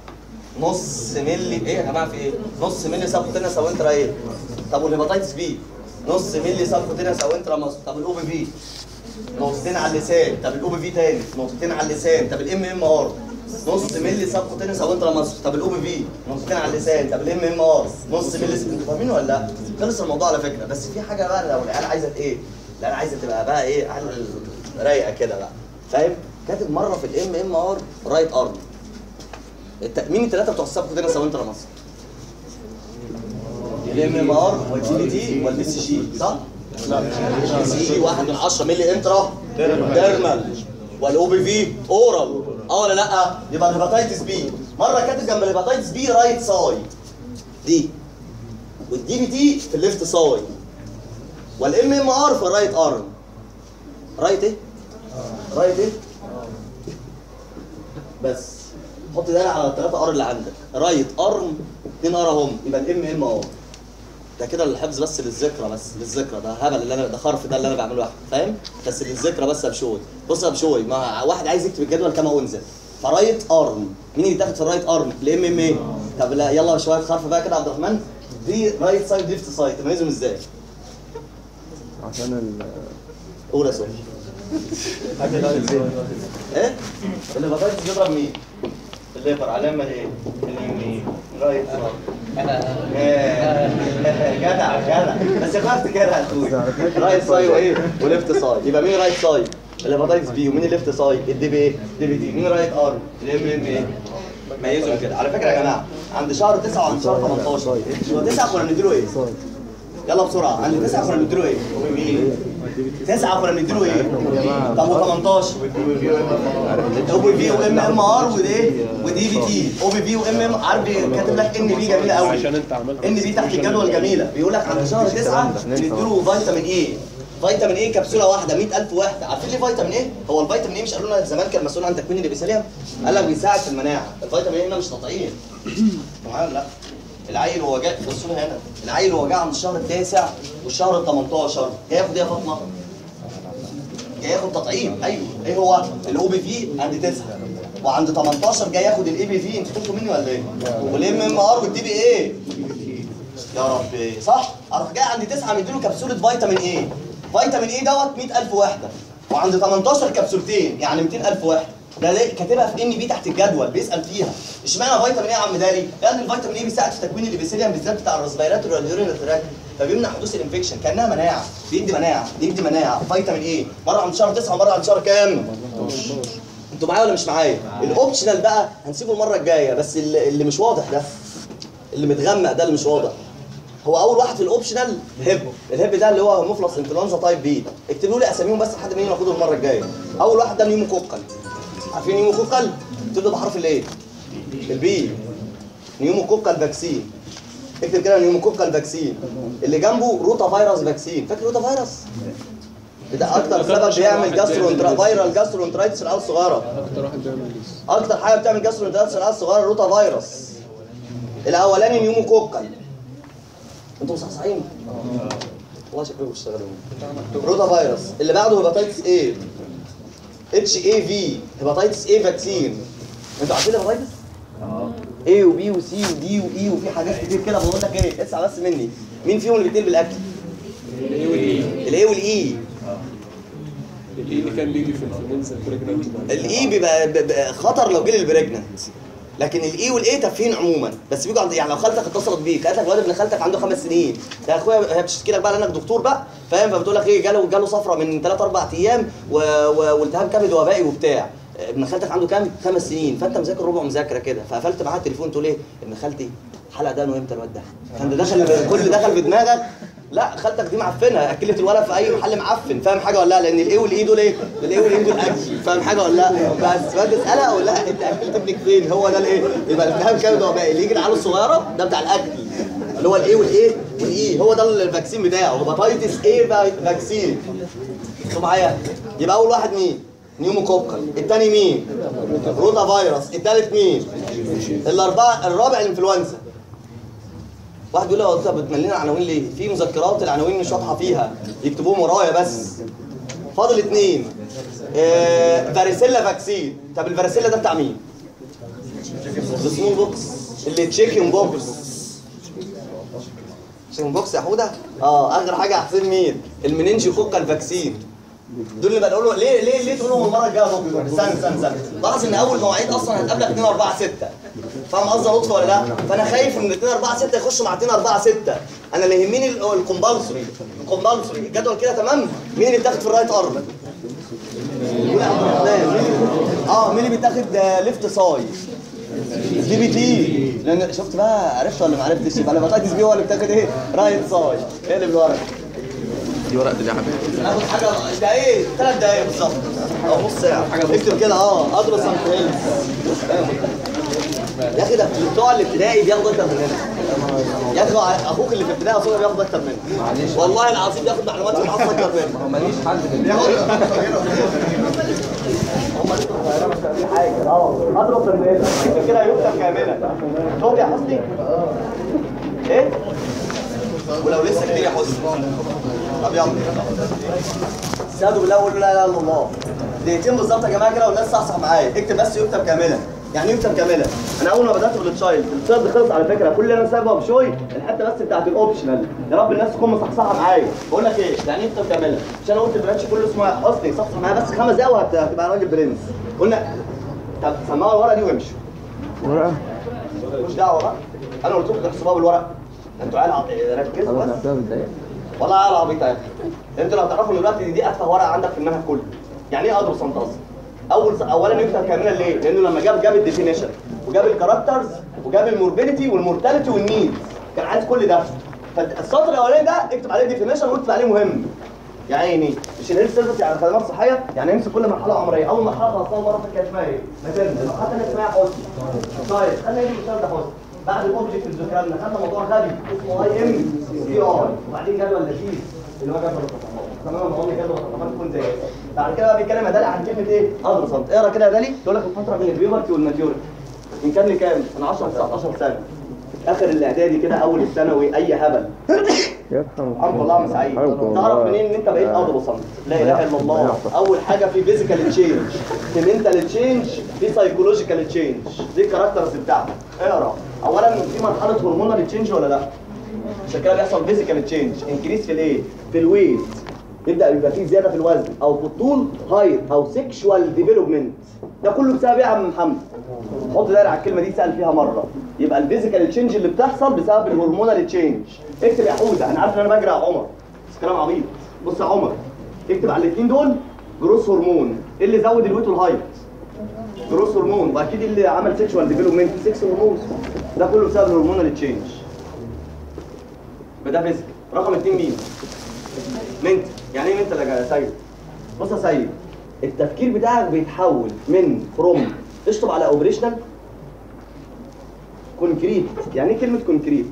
نص ملي ايه يا جماعه في ايه؟ نص ملي سبكوتينس او انترا ايه؟ طب والهيباتيتس بي نص ملي سبكوتينس او انترا مصر طب الاو بي في نقطتين على اللسان طب الاو بي في تاني نقطتين على اللسان طب الام ام ار نص ملي سبكوتينس او انترا مصر طب الاو بي في نقطتين على اللسان طب الام ام ار نص ملي انتوا فاهمين ولا لا؟ خلص الموضوع على فكره بس في حاجه بقى لو العيال عايزه ايه؟ العيال عايزه تبقى بقى ايه عيال رايقه كده بقى فاهم؟ كاتب مره في الام ام ار رايت ارم الت- مين الثلاثه بتوع السبق كده سوا انت مصر الام ام ار والجي بي تي والبي سي جي صح؟ لا البي سي جي 1 من 10 مللي انترا ديرمال والاو بي في اورال اه ولا لا يبقى الهيباتيتس بي مره كاتب جنب الهيباتيتس بي رايت سايد دي والدي بي تي في الليفت سايد والام ام ار في الرايت ارم رايت ايه رايت ايه بس حط ده على الثلاثه ار اللي عندك رايت ارم اتنين ار اهم يبقى الام ام ار ده كده الحفظ بس للذكرى بس للذكرى ده هبل اللي انا ده خرف ده اللي انا بعمله واحد فاهم بس للذكرى بس يا بشوي بص يا بشوي ما واحد عايز يكتب الجدول كما انزل فرايت ارم مين اللي تاخد في الرايت ارم الام ام اي طب لا يلا شويه خرف بقى كده يا عبد الرحمن دي رايت سايد ليفت سايد تميزهم ازاي؟ عشان ال قول يا سوري ايه؟ الهيباتيتس بيضرب مين؟ الليفر علامة ايه؟ اليمين رايت جدع جدع بس يا اخويا افتكرها هتقول رايت سايد وايه؟ وليفت سايد يبقى مين رايت سايد؟ الهيباتيتس بي ومين الليفت سايد؟ الدي بي ايه؟ دي بي تي مين رايت ارم؟ الام ام ايه؟ ميزهم كده على فكره يا جماعه عند شهر 9 وعند شهر 18 هو 9 كنا بنديله ايه؟ يلا بسرعه عند 9 كنا بنديله ايه؟ تسعة كنا بنديله ايه؟ طب و18 او بي في وام ام ار وايه؟ ودي بي تي او بي في وام ام ار كاتب لك ان بي جميله قوي عشان انت عملت ان بي تحت الجدول جميله بيقول لك عند شهر 9 نديله فيتامين ايه فيتامين ايه كبسوله واحده 100000 وحده عارفين ليه فيتامين ايه؟ هو الفيتامين ايه مش قالوا لنا زمان كان مسؤول عن تكوين الابيثيليوم؟ قال لك بيساعد في المناعه الفيتامين ايه هنا مش تطعيم معايا ولا لا العيل وهو جاي بصوا لي هنا العيل وهو جاي عند الشهر التاسع والشهر ال 18 جاي ياخد ايه يا فاطمه؟ جاي ياخد تطعيم ايوه ايه هو الاو بي في عند 9 وعند 18 جاي ياخد الاي بي في انتوا خدتوا مني ولا ايه؟ والام ام ار والدي بي ايه؟ يا ربي صح؟ اروح جاي عند 9 مديله كبسوله فيتامين ايه؟ فيتامين ايه دوت 100000 وحده وعند 18 كبسولتين يعني 200000 وحده ده ليه كاتبها في ان بي تحت الجدول بيسال فيها اشمعنى فيتامين ايه يا عم داري؟ لان الفيتامين ايه بيساعد في تكوين الابيثيليوم بالذات بتاع الرسبيراتوري واليورينال تراك فبيمنع حدوث الانفكشن كانها مناعه بيدي مناعه بيدي مناعه فيتامين ايه مره عند شهر 9 ومره عند شهر كام؟ انتوا معايا ولا مش معايا؟ الاوبشنال بقى هنسيبه المره الجايه بس اللي اللي مش واضح ده اللي متغمق ده اللي مش واضح هو اول واحد في الاوبشنال هيب الهيب ده اللي هو هيموفلس انفلونزا تايب بي اكتبوا لي اساميهم بس لحد ما نيجي ناخده المره الجايه اول واحد ده نيوموكوكال عارفين نيوموكوكال تبدا بحرف الايه البي نيوموكوكال فاكسين اكتب كده نيوموكوكال فاكسين اللي جنبه روتا فيروس فاكسين فاكر روتا فيروس ده اكتر سبب بيعمل جاسترو فيرال جاسترو انترايتس في العيال الصغيره اكتر واحد بيعمل لسه اكتر حاجه بتعمل جاسترو انترايتس في العيال الصغيره روتا فيروس الاولاني نيوموكوكال انتوا مصحصحين والله شكلكم بتشتغلوا روتا فيروس اللي بعده هيباتيتس ايه اتش اي في هيباتيتس ايه فاكسين انتوا عارفين الهيباتيتس؟ ايه وبي وسي ودي واي وفي حاجات كتير كده بقول لك ايه اسمع بس مني مين فيهم اللي بيتنقل بالاكل؟ الايه والاي الايه اللي كان بيجي في الانفلونزا بريجننت الاي بيبقى بيبقى خطر لو جه للبريجننت لكن الاي والاي تافهين عموما بس بيجوا عند يعني لو خالتك اتصلت بيك قالت لك الواد ابن خالتك عنده خمس سنين يا اخويا هي بتشتكي لك بقى لانك دكتور بقى فاهم فبتقول لك ايه جاله جاله صفرة من 3 4 ايام و... و... والتهاب كبد وبائي وبتاع ابن خالتك عنده كام؟ خمس سنين فانت مذاكر ربع مذاكره كده فقفلت معاه التليفون تقول ايه؟ ابن خالتي حلق ده امتى الواد ده؟ فانت دخل كل دخل في دماغك لا خالتك دي معفنه اكلت الولد في اي محل معفن فاهم حاجه ولا لا؟ لان الايه والاي دول ايه؟ الايه والاي دول اكل فاهم حاجه ولا لا؟ بس فانت تسالها ولا لا انت اكلت ابنك فين؟ هو ده الايه؟ يبقى الالتهاب كبد وبائي اللي يجي العيال الصغيره ده بتاع الاكل اللي هو الايه والايه والاي هو ده الفاكسين بتاعه هيباتيتس ايه فاكسين انتوا معايا يبقى اول واحد مين نيوموكوكال الثاني مين روتا فيروس الثالث مين الاربعه الرابع الانفلونزا واحد بيقول لي هو انت بتملينا عناوين ليه في مذكرات العناوين مش واضحه فيها يكتبوهم ورايا بس فاضل اثنين آه فاريسيلا فاكسين طب الفاريسيلا ده بتاع مين السمول بوكس اللي تشيكن بوكس تشيكن بوكس يا حوده اه اخر حاجه يا حسين مين المننجي كوكال فاكسين دول اللي بقول له ليه ليه ليه تقول لهم المره الجايه دكتور استنى استنى استنى لاحظ ان اول مواعيد اصلا هتقابلك 2 4 6 فاهم قصدي يا لطفي ولا لا؟ فانا خايف ان 2 4 6 يخشوا مع 2 4 6 انا اللي يهمني الكومبالسوري الكومبالسوري الجدول كده تمام مين اللي بتاخد في الرايت ارم؟ قول يا عبد الرحمن اه مين اللي بيتاخد ليفت سايد؟ دي بي تي لان شفت بقى عرفت ولا ما عرفتش يبقى الهيباتيتس بي هو اللي بتاخد ايه؟ رايت سايد اقلب لورا عندي ورقه اللعبه ناخد حاجه دقايق ثلاث دقايق بالظبط او نص ساعه حاجه اكتب كده اه ادرس انت يا اخي ده بتوع الابتدائي بياخدوا اكتر مننا يا اخي اخوك اللي في الابتدائي اصلا بياخد اكتر منك والله العظيم بياخد معلومات في العصر اكتر منك ماليش حد بياخد هم لسه صغيرة مش فاهمين حاجه اه اضرب ترميله اكتب كده يكتب كاملا شوف يا حسني ايه ولو لسه كتير يا حسني طب يلا استهدوا بالله وقولوا لا اله الا الله دقيقتين بالظبط يا جماعه كده والناس صحصح معايا اكتب بس يكتب كاملا يعني يكتب كاملا انا اول ما بدات بالتشايلد التشايلد خلص على فكره كل اللي انا سايبه بشوي الحته بس بتاعت الاوبشنال يا رب الناس تكون مصحصحه معايا بقول لك ايه يعني يكتب كاملا مش انا قلت البرانش كله اسمه حسني صحصح معايا بس خمس دقايق وهتبقى راجل برنس قلنا طب سمعوا الورقه دي وامشوا ورقة مش دعوه بقى انا قلت لكم تحسبوها بالورق انتوا عيال عط- ركزوا خلاص بس نحسبها بالدقايق والله عيال عبيطه يا اخي انتوا لو تعرفوا ان دلوقتي دي, دي اتفه ورقه عندك في المنهج كله يعني ايه ادرس انت اصلا اول اولا يكتب كاملا ليه لانه لما جاب جاب الديفينيشن وجاب الكاركترز وجاب الموربيديتي والمورتاليتي والنيد كان عايز كل ده فالسطر الاولاني ده اكتب عليه ديفينيشن واكتب عليه مهم يعني ايه نيد مش الهيلث سيرفيس يعني خدمات صحيه يعني امسك كل مرحله عمريه اول مرحله خلصناها مره في كان اسمها ايه مثلا المرحله الثانيه اسمها حسن طيب خدنا ايه المثال ده حسن بعد الاوبجكت اللي ذكرنا خدنا موضوع غبي اسمه اي ام سي ار وبعدين جدول لذيذ اللي هو جدول التصفحات تمام ما قلنا جدول التصفحات تكون زي بعد كده بقى بيتكلم يا دالي عن كلمه ايه ادرسنت اقرا كده يا دالي يقول لك الفتره بين البيوبرتي والماتيوريتي من كام لكام من 10 ل 19 سنه اخر الاعدادي كده اول الثانوي اي هبل يرحم الحمد لله يا سعيد يرحمكم تعرف الله. منين ان انت بقيت آه. ادرسنت لا اله الا الله اول حاجه في فيزيكال تشينج في منتال تشينج في سايكولوجيكال تشينج دي الكاركترز بتاعتك اقرا اولا في مرحله هرمونال تشينج ولا لا عشان كده بيحصل فيزيكال تشينج انكريس في الايه في الويت يبدا يبقى فيه زياده في الوزن او في الطول هايت او سيكشوال ديفلوبمنت ده كله بسبب ايه يا عم محمد حط دايره على الكلمه دي سال فيها مره يبقى الفيزيكال تشينج اللي بتحصل بسبب الهرمونال تشينج اكتب يا حوده انا عارف ان انا بجري على عمر بس كلام عبيط بص يا عمر اكتب على الاثنين دول جروس هرمون ايه اللي زود الويت والهايت جروس هرمون واكيد اللي عمل سيكشوال ديفلوبمنت 6 هرمونز ده كله بسبب الهرمونال تشينج ده فيزيكال رقم اثنين مين منت يعني ايه منت يا سيد بص يا سيد التفكير بتاعك بيتحول من فروم اشطب على اوبريشنال كونكريت يعني ايه كلمه كونكريت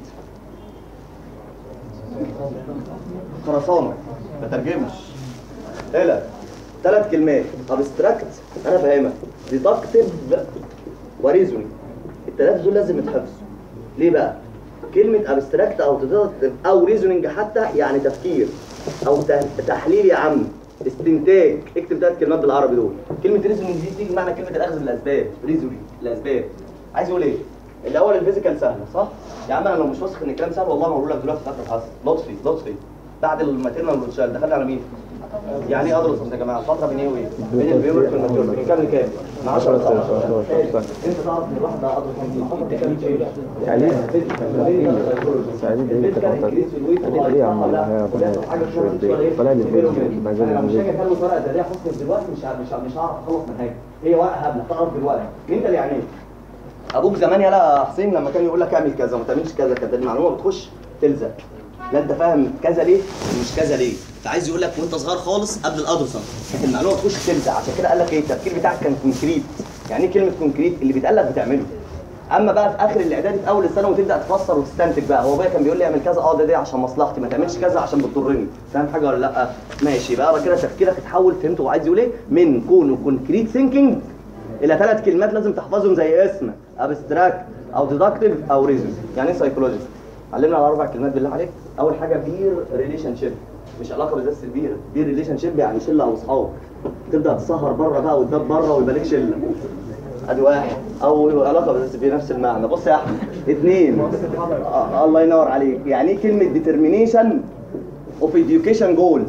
خرسانه ما ترجمش الى ثلاث كلمات ابستراكت انا فاهمك ديدكتيف وريزوني الثلاثه دول لازم يتحفظوا ليه بقى كلمه ابستراكت او deductive او ريزونينج حتى يعني تفكير او ت- تحليل يا عم استنتاج اكتب ثلاث كلمات بالعربي دول كلمه ريزونينج دي تيجي معنى كلمه الاخذ بالاسباب ريزونينج الاسباب عايز يقول ايه الاول الفيزيكال سهله صح يا عم انا لو مش واثق ان الكلام سهل والله ما بقول لك دلوقتي في اخر حصل لطفي لطفي بعد الماتيرنال روتشال دخلنا على مين يعني ايه ادرس يا جماعه الفتره بين ايه وايه بين البيورك والماتيورك من كام لكام من 10 ل 15 انت تعرف ان الواحد ده ادرس من كام لكام تعليم تعليم ده انت فقط تعليم ايه يا عم الهيا طلع لي فيديو مجال انا مش هاجي الموسيقى اكلم ورقه زي دي حسن دلوقتي مش ه- مش ه- مش هعرف اخلص من حاجه هي ورقه هبله تعرف دلوقتي انت اللي يعني ايه ابوك زمان يا حسين لما كان يقول لك اعمل كذا وما تعملش كذا كذا المعلومه بتخش تلزق لا انت فاهم كذا ليه ومش كذا ليه فعايز يقول لك وانت صغير خالص قبل الادرسنت كانت المعلومه بتخش تلزق عشان كده قال لك ايه التفكير بتاعك كان كونكريت يعني ايه كلمه كونكريت اللي بيتقال لك بتعمله اما بقى في اخر الاعدادي في اول السنه وتبدا تفسر وتستنتج بقى هو بقى كان بيقول لي اعمل كذا اه ده دي عشان مصلحتي ما تعملش كذا عشان بتضرني فاهم حاجه ولا لا ماشي بقى كده تفكيرك اتحول فهمت هو عايز يقول ايه من كونه كونكريت ثينكينج الى ثلاث كلمات لازم تحفظهم زي اسم ابستراكت او ديدكتيف او ريزون يعني ايه سايكولوجي علمنا على اربع كلمات بالله عليك اول حاجه بير ريليشن شيب مش علاقه بس البير بير ريليشن شيب يعني شله او اصحاب تبدا تسهر بره بقى وتبات بره ويبقى لك شله ادي واحد او علاقه بس بنفس المعنى بص يا احمد اثنين آه الله ينور عليك يعني ايه كلمه ديترمينيشن اوف education جولز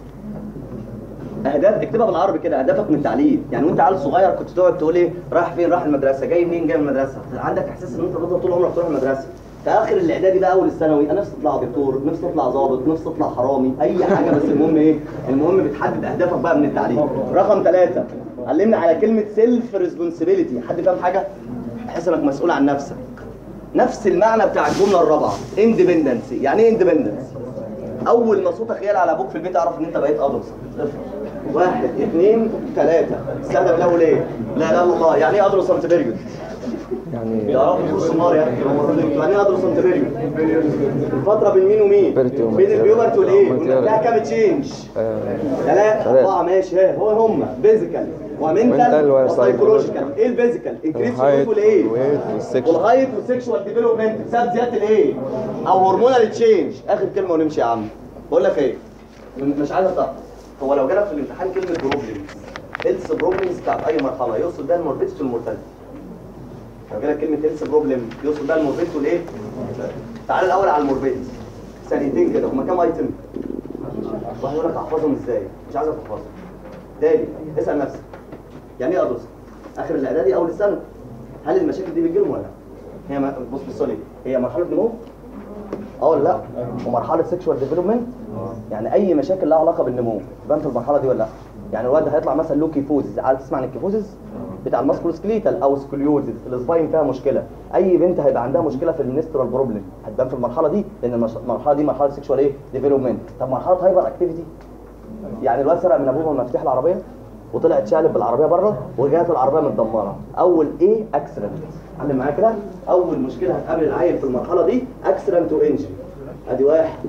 اهداف اكتبها بالعربي كده اهدافك من التعليم يعني وانت عيل صغير كنت تقعد تقول ايه رايح فين رايح المدرسه جاي منين جاي من المدرسه عندك احساس ان انت تفضل طول عمرك تروح المدرسه في اخر الاعدادي بقى اول الثانوي انا نفسي اطلع دكتور نفسي اطلع ضابط نفسي اطلع حرامي اي حاجه بس المهم ايه المهم بتحدد اهدافك بقى من التعليم رقم ثلاثة علمنا على كلمه سيلف ريسبونسبيلتي حد فاهم حاجه تحس انك مسؤول عن نفسك نفس المعنى بتاع الجمله الرابعه اندبندنسي يعني ايه اندبندنسي اول ما صوتك يعلى على ابوك في البيت اعرف ان انت بقيت ادرس واحد اثنين ثلاثة استهدف له ليه؟ لا لا الله يعني ايه ادرس انت بيريود؟ يعني يا رب تخش النار يا اخي يعني ايه ادرس انت بيريود؟ الفترة بين مين ومين؟ بيرتي وماتيرا- بين البيوبرت والايه؟ وماتيرا. ونفسها كام تشينج؟ آه، ثلاثة ثلاثة. أربعة ماشي ها هو هم فيزيكال Mental ومنتال و وسايكولوجيكال ايه الفيزيكال؟ انكريس الهايت والايه؟ والويت والسكشن. والهايت والسكشوال ديفلوبمنت بسبب زيادة الايه؟ او هرمونال تشينج اخر كلمة ونمشي يا عم بقول لك ايه؟ م- مش عايز اطلع هو لو جالك في الامتحان كلمة بروبلم هيلث بروبلمز بتاعت اي مرحلة يقصد بيها الموربيدتي والمورتاليتي لو جالك كلمة هيلث بروبلم يقصد بيها الموربيدتي والايه؟ تعال الاول على الموربيدتي ثانيتين كده هما كام ايتم؟ واحد يقول لك احفظهم ازاي؟ مش عايزك تحفظهم. تاني اسال نفسك يعني ايه ادرس؟ اخر الاعدادي اول السنه هل المشاكل دي بتجيلهم ولا لا؟ هي ما- بص بص لي هي مرحله نمو؟ اه ولا لا؟ ومرحله سيكشوال ديفلوبمنت؟ يعني اي مشاكل لها علاقه بالنمو تبان في المرحله دي ولا لا؟ يعني الواد هيطلع مثلا له كيفوزز عارف تسمع عن الكيفوزز؟ بتاع الماسكولوسكليتال او سكوليوزز السباين فيها مشكله اي بنت هيبقى عندها مشكله في النسترال بروبلم هتبان في المرحله دي لان المش- المرحله دي مرحله سيكشوال ايه ديفلوبمنت طب مرحله هايبر اكتيفيتي يعني الواد سرق من ابوه مفاتيح العربيه وطلع اتشقلب بالعربيه بره وجات العربيه متدمره اول ايه اكسيدنت علم معايا كده اول مشكله هتقابل العيل في المرحله دي اكسيدنت وانجري ادي واحد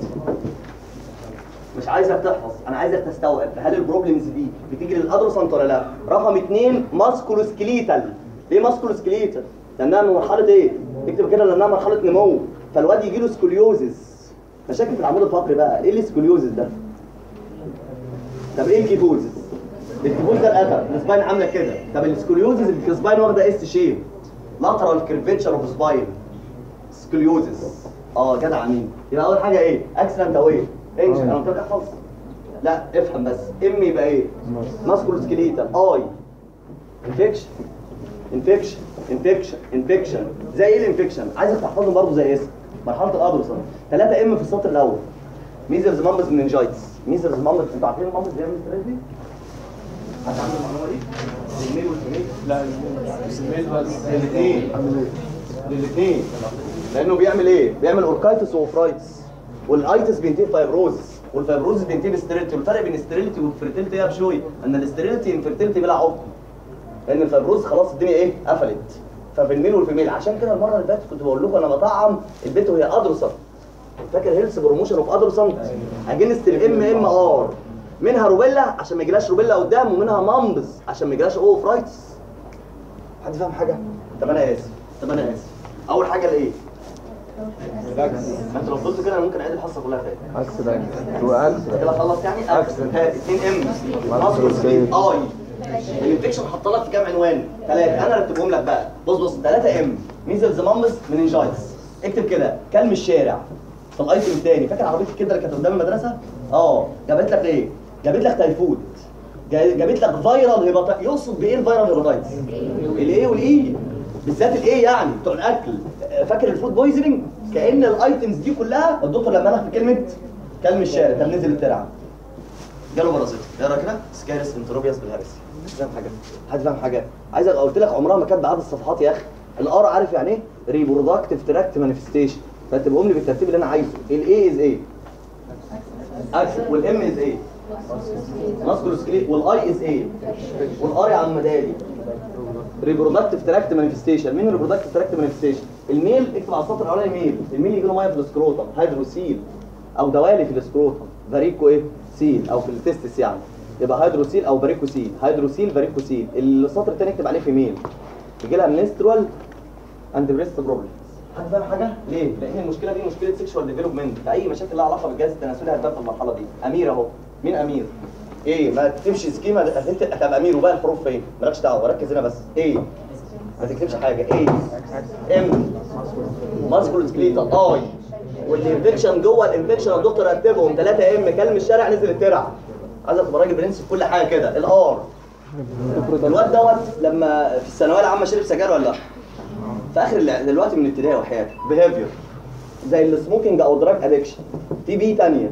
مش عايزك تحفظ انا عايزك تستوعب هل البروبلمز دي بتيجي للادرسنت ولا لا رقم اثنين ماسكولوسكليتال ليه ماسكولوسكليتال لانها من مرحله ايه اكتب كده لانها مرحله نمو فالواد يجي له سكوليوزس مشاكل في العمود الفقري بقى ايه السكوليوزس ده طب ايه الكيفوزس الكيفوز ده الاتر السباين عامله كده طب السكوليوزس السباين واخده اس شيب لاترال كيرفيتشر اوف سباين سكوليوزس اه جدع مين يبقى اول حاجه ايه اكسلنت او ايه انجن انا قلت لك احفظ لا افهم بس ام يبقى ايه ماسكول سكليتال اي انفكشن انفكشن انفكشن انفكشن زي ايه الانفكشن عايزك تحفظهم برضه زي اسم مرحله الادرسون 3 ام في السطر الاول ميزلز مامبس مننجايتس ميزلز مامبس انتوا عارفين المامبس بيعمل ستريس دي؟ حد عنده المعلومه دي؟ الميل والفيميل لا الميل بس للاثنين للاثنين لانه بيعمل ايه بيعمل اوركايتس واوفرايتس والايتس بينتهي فايبروزس والفايبروزس بينتهي بستيريلتي والفرق بين الستيريلتي والفيرتيلتي ايه يا بشوي ان الستيريلتي انفيرتيلتي بلا عقم لان الفايبروز خلاص الدنيا ايه قفلت ففي الميل والفيميل عشان كده المره اللي فاتت كنت بقول لكم انا بطعم البيت وهي ادرسه فاكر هيلث بروموشن اوف ادرسنت اجينست الام ام ار منها روبيلا عشان ما يجيلاش روبيلا قدام ومنها مامبز عشان ما يجيلاش اوفرايتس حد فاهم حاجه طب انا اسف طب انا اسف اول حاجه الايه ما انت لو فضلت كده انا ممكن اعيد الحصه كلها تاني اكسيدنت انت واكسيدنت كده خلص يعني اكسنت ها 2 ام ماسكول سكيل اي الانفكشن حاط لك في كام عنوان ثلاثه انا رتبهم لك بقى بص بص 3 ام ميزلز مامبس مننجايتس اكتب كده كلم الشارع في الايتم الثاني فاكر عربيه الكبده اللي كانت قدام المدرسه اه جابت لك ايه جابت لك تيفود جا- جابت لك فيرال هيباتايتس يقصد بايه الفيرال هيباتايتس الايه والاي بالذات الايه يعني بتوع الاكل فاكر الفود بويزنينج كان الايتمز دي كلها الدكتور لما قالها في كلمه كلم الشارع طب نزل الترعه جاله بارازيت اقرا كده سكارس انتروبياس بالهرس مش فاهم حاجه حد فاهم حاجه عايزك قلت لك عمرها ما كانت بعدد الصفحات يا اخي الار عارف يعني ايه ريبرودكتيف تراكت مانيفستيشن رتبهم لي بالترتيب اللي انا عايزه الاي از ايه اكسل والام از ايه ماسكول سكليت والاي از ايه والار يا عم مدالي ريبرودكتيف تراكت مانيفستيشن مين ريبرودكتيف تراكت مانيفستيشن الميل اكتب على السطر الاولاني ميل الميل يجي له ميه في السكروتم هيدروسيل او دوالي في السكروتم فاريكو ايه سيل او في التستس يعني يبقى هيدروسيل او فاريكوسيل هيدروسيل فاريكوسيل السطر الثاني اكتب عليه فيميل يجي لها منسترال اند بريست بروبلم حد فاهم حاجه ليه لان المشكله دي مشكله سيكشوال ديفلوبمنت فاي مشاكل لها علاقه بالجهاز التناسلي هتبان في المرحله دي امير اهو مين امير ايه ما تكتبش سكيما انت هتبقى امير وبقى الحروف فين مالكش دعوه ركز هنا بس ايه ما تكتبش حاجه ايه ام ماسكول سكليتا اي والانفكشن جوه الانفكشن يا دكتور رتبهم 3 ام كلم الشارع نزل الترع عايزك تبقى راجل برنس في كل حاجه كده الار الواد دوت لما في الثانويه العامه شرب سجاير ولا لا؟ في اخر الع- دلوقتي من ابتدائي وحياتي بيهيفير زي السموكينج او دراج ادكشن في بي تانية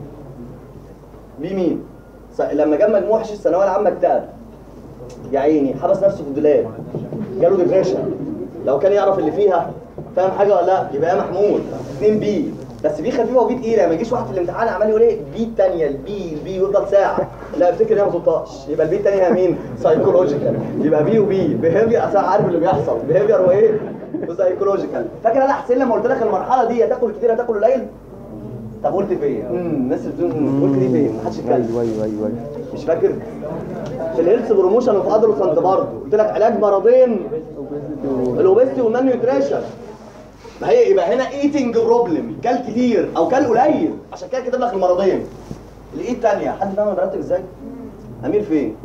بي مين؟ س- لما جاب مجموع حشيش الثانويه العامه اكتئب يا عيني حبس نفسه في الدولاب جاله ديبريشن لو كان يعرف اللي فيها فاهم حاجه ولا لا يبقى يا محمود 2 بي بس بي خفيفه وبي تقيله ما يجيش واحد في الامتحان عمال يقول ايه بي الثانيه البي البي ويفضل ساعه لا افتكر ان هي ما تنطقش يبقى البي الثانيه هي مين؟ سايكولوجيكال يبقى بي وبي بيهيفير اصل أنا عارف اللي بيحصل بيهيفير وايه؟ وسايكولوجيكال فاكر انا حسين لما قلت لك المرحله دي هتاكل كتير هتاكل قليل؟ طب قلت فين؟ امم الناس اللي بتقول أمم، قلت دي فين؟ محدش يتكلم ايوه ايوه ايوه مش فاكر؟ في الهيلث بروموشن وفي ادرسنت برضه قلت لك علاج مرضين الاوبستي والمان نيوتريشن ما هي يبقى هنا ايتنج بروبلم كل كتير او كل قليل عشان كده كاتب لك المرضين الايه الثانيه حد فاهم انا برتب ازاي؟ امير فين؟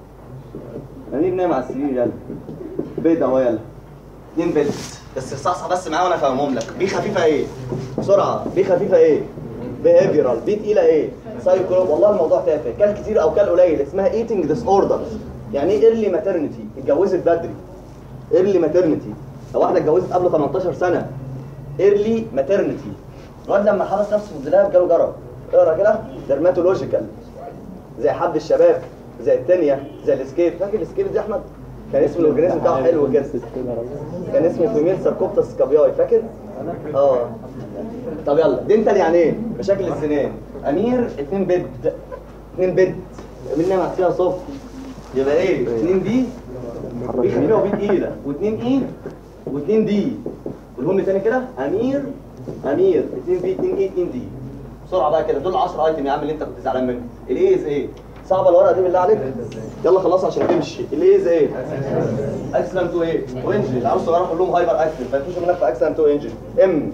امير نايم على السرير يلا بيض اهو يلا اتنين بيض بس صحصح بس معايا وانا افهمهم لك بي خفيفه ايه؟ بسرعه بي خفيفه ايه؟ بيهيفيرال بي تقيله ايه؟ سايكولوج والله الموضوع تافه كل كتير او كل قليل اسمها ايتنج ديس اوردر يعني ايه ايرلي ماترنتي اتجوزت بدري ايرلي ماترنتي لو واحده اتجوزت قبل 18 سنه ايرلي ماترنتي الواد لما حبس نفسه في الدولاب جاله جرب اقرا كده ديرماتولوجيكال زي حب الشباب زي التانية زي السكيت فاكر السكيت دي يا احمد كان اسم الاورجانيزم بتاعه حلو كده كان اسمه فيميل ساركوبتس كابياي فاكر اه طب يلا دينتال يعني ايه مشاكل السنان امير اتنين بيد اتنين بيد مين نايم فيها صبح يبقى ايه اتنين دي بي خفيفه وبي تقيله واتنين اي واتنين دي قولهم لي تاني كده امير امير اتنين بي اتنين اي اتنين دي بسرعه بقى كده دول 10 ايتم يا عم اللي انت كنت زعلان منهم الايز ايه صعبه الورقه دي بالله عليك يلا خلصها عشان تمشي الايز ايه اكسلنت تو ايه وانجل عاوز صغيره كلهم هايبر اكتف ما يخشوا منك في اكسلنت تو انجل ام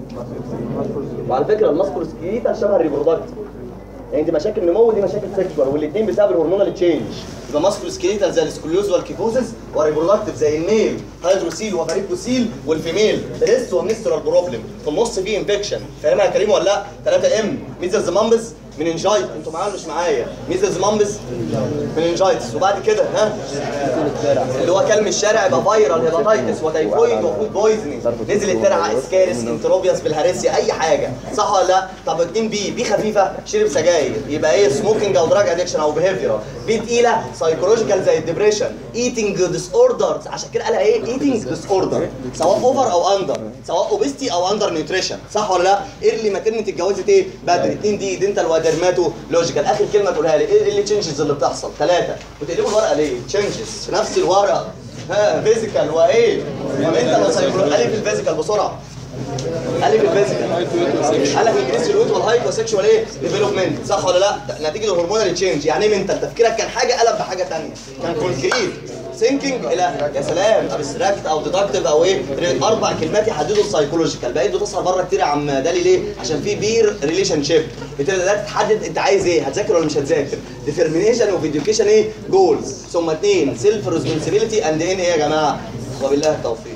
وعلى فكره الماسكولو سكريتا شبه الريبرودكتيف يعني دي مشاكل نمو ودي مشاكل سيكشوال والاثنين بسبب الهرمونال تشينج يبقى ماسكولو سكريتال زي السكوليوز والكيفوزز وريبرودكتيف زي الميل هيدروسيل وفاريكوسيل والفيميل بريست ومنسترال بروبلم في النص فيه انفكشن فاهمها يا كريم ولا لا 3 ام ميزلز مامبز مننجايت انتوا معايا ولا مش معايا ميزلز مامبز مننجايتس وبعد كده ها اللي هو كلم الشارع يبقى فايرال هيباتايتس وتايفويد وفود بويزنينج نزل الترعه اسكارس انتروبياس بالهارسيا اي حاجه صح ولا لا طب 2 بي بي خفيفه شرب سجاير يبقى ايه سموكينج او دراج ادكشن او بيهيفيرال بي تقيله سايكولوجيكال زي الدبريشن ايتنج ديس اوردرز عشان كده قالها ايه ايتنج ديس اوردر سواء اوفر او اندر سواء اوبستي او اندر نيوتريشن صح ولا لا ايرلي ماترنتي اتجوزت ايه بدري 2 دي دينتال ودرماتو لوجيكال اخر كلمه تقولها لي ايه اللي تشينجز اللي بتحصل ثلاثه وتقلبوا الورقه ليه تشينجز في نفس الورقه ها فيزيكال وايه وانت لو سايكولوجي الف الفيزيكال بسرعه الف الفيزيكال قال لك انكريس الويت والهايت وسكشوال ايه ديفلوبمنت صح ولا لا نتيجه الهرمونال تشينج يعني ايه منتال تفكيرك كان حاجه قلب بحاجه ثانيه كان كونكريت ثينكينج الى يا سلام ابستراكت او ديدكتيف او ايه اربع كلمات يحددوا السايكولوجيكال بقيت بتسهر بره كتير يا عم دالي ليه عشان في بير ريليشن شيب بتبدا تحدد انت عايز ايه هتذاكر ولا مش هتذاكر ديترمينيشن اوف اديوكيشن ايه جولز ثم اثنين سيلف ريسبونسبيلتي اند ان ايه يا جماعه وبالله التوفيق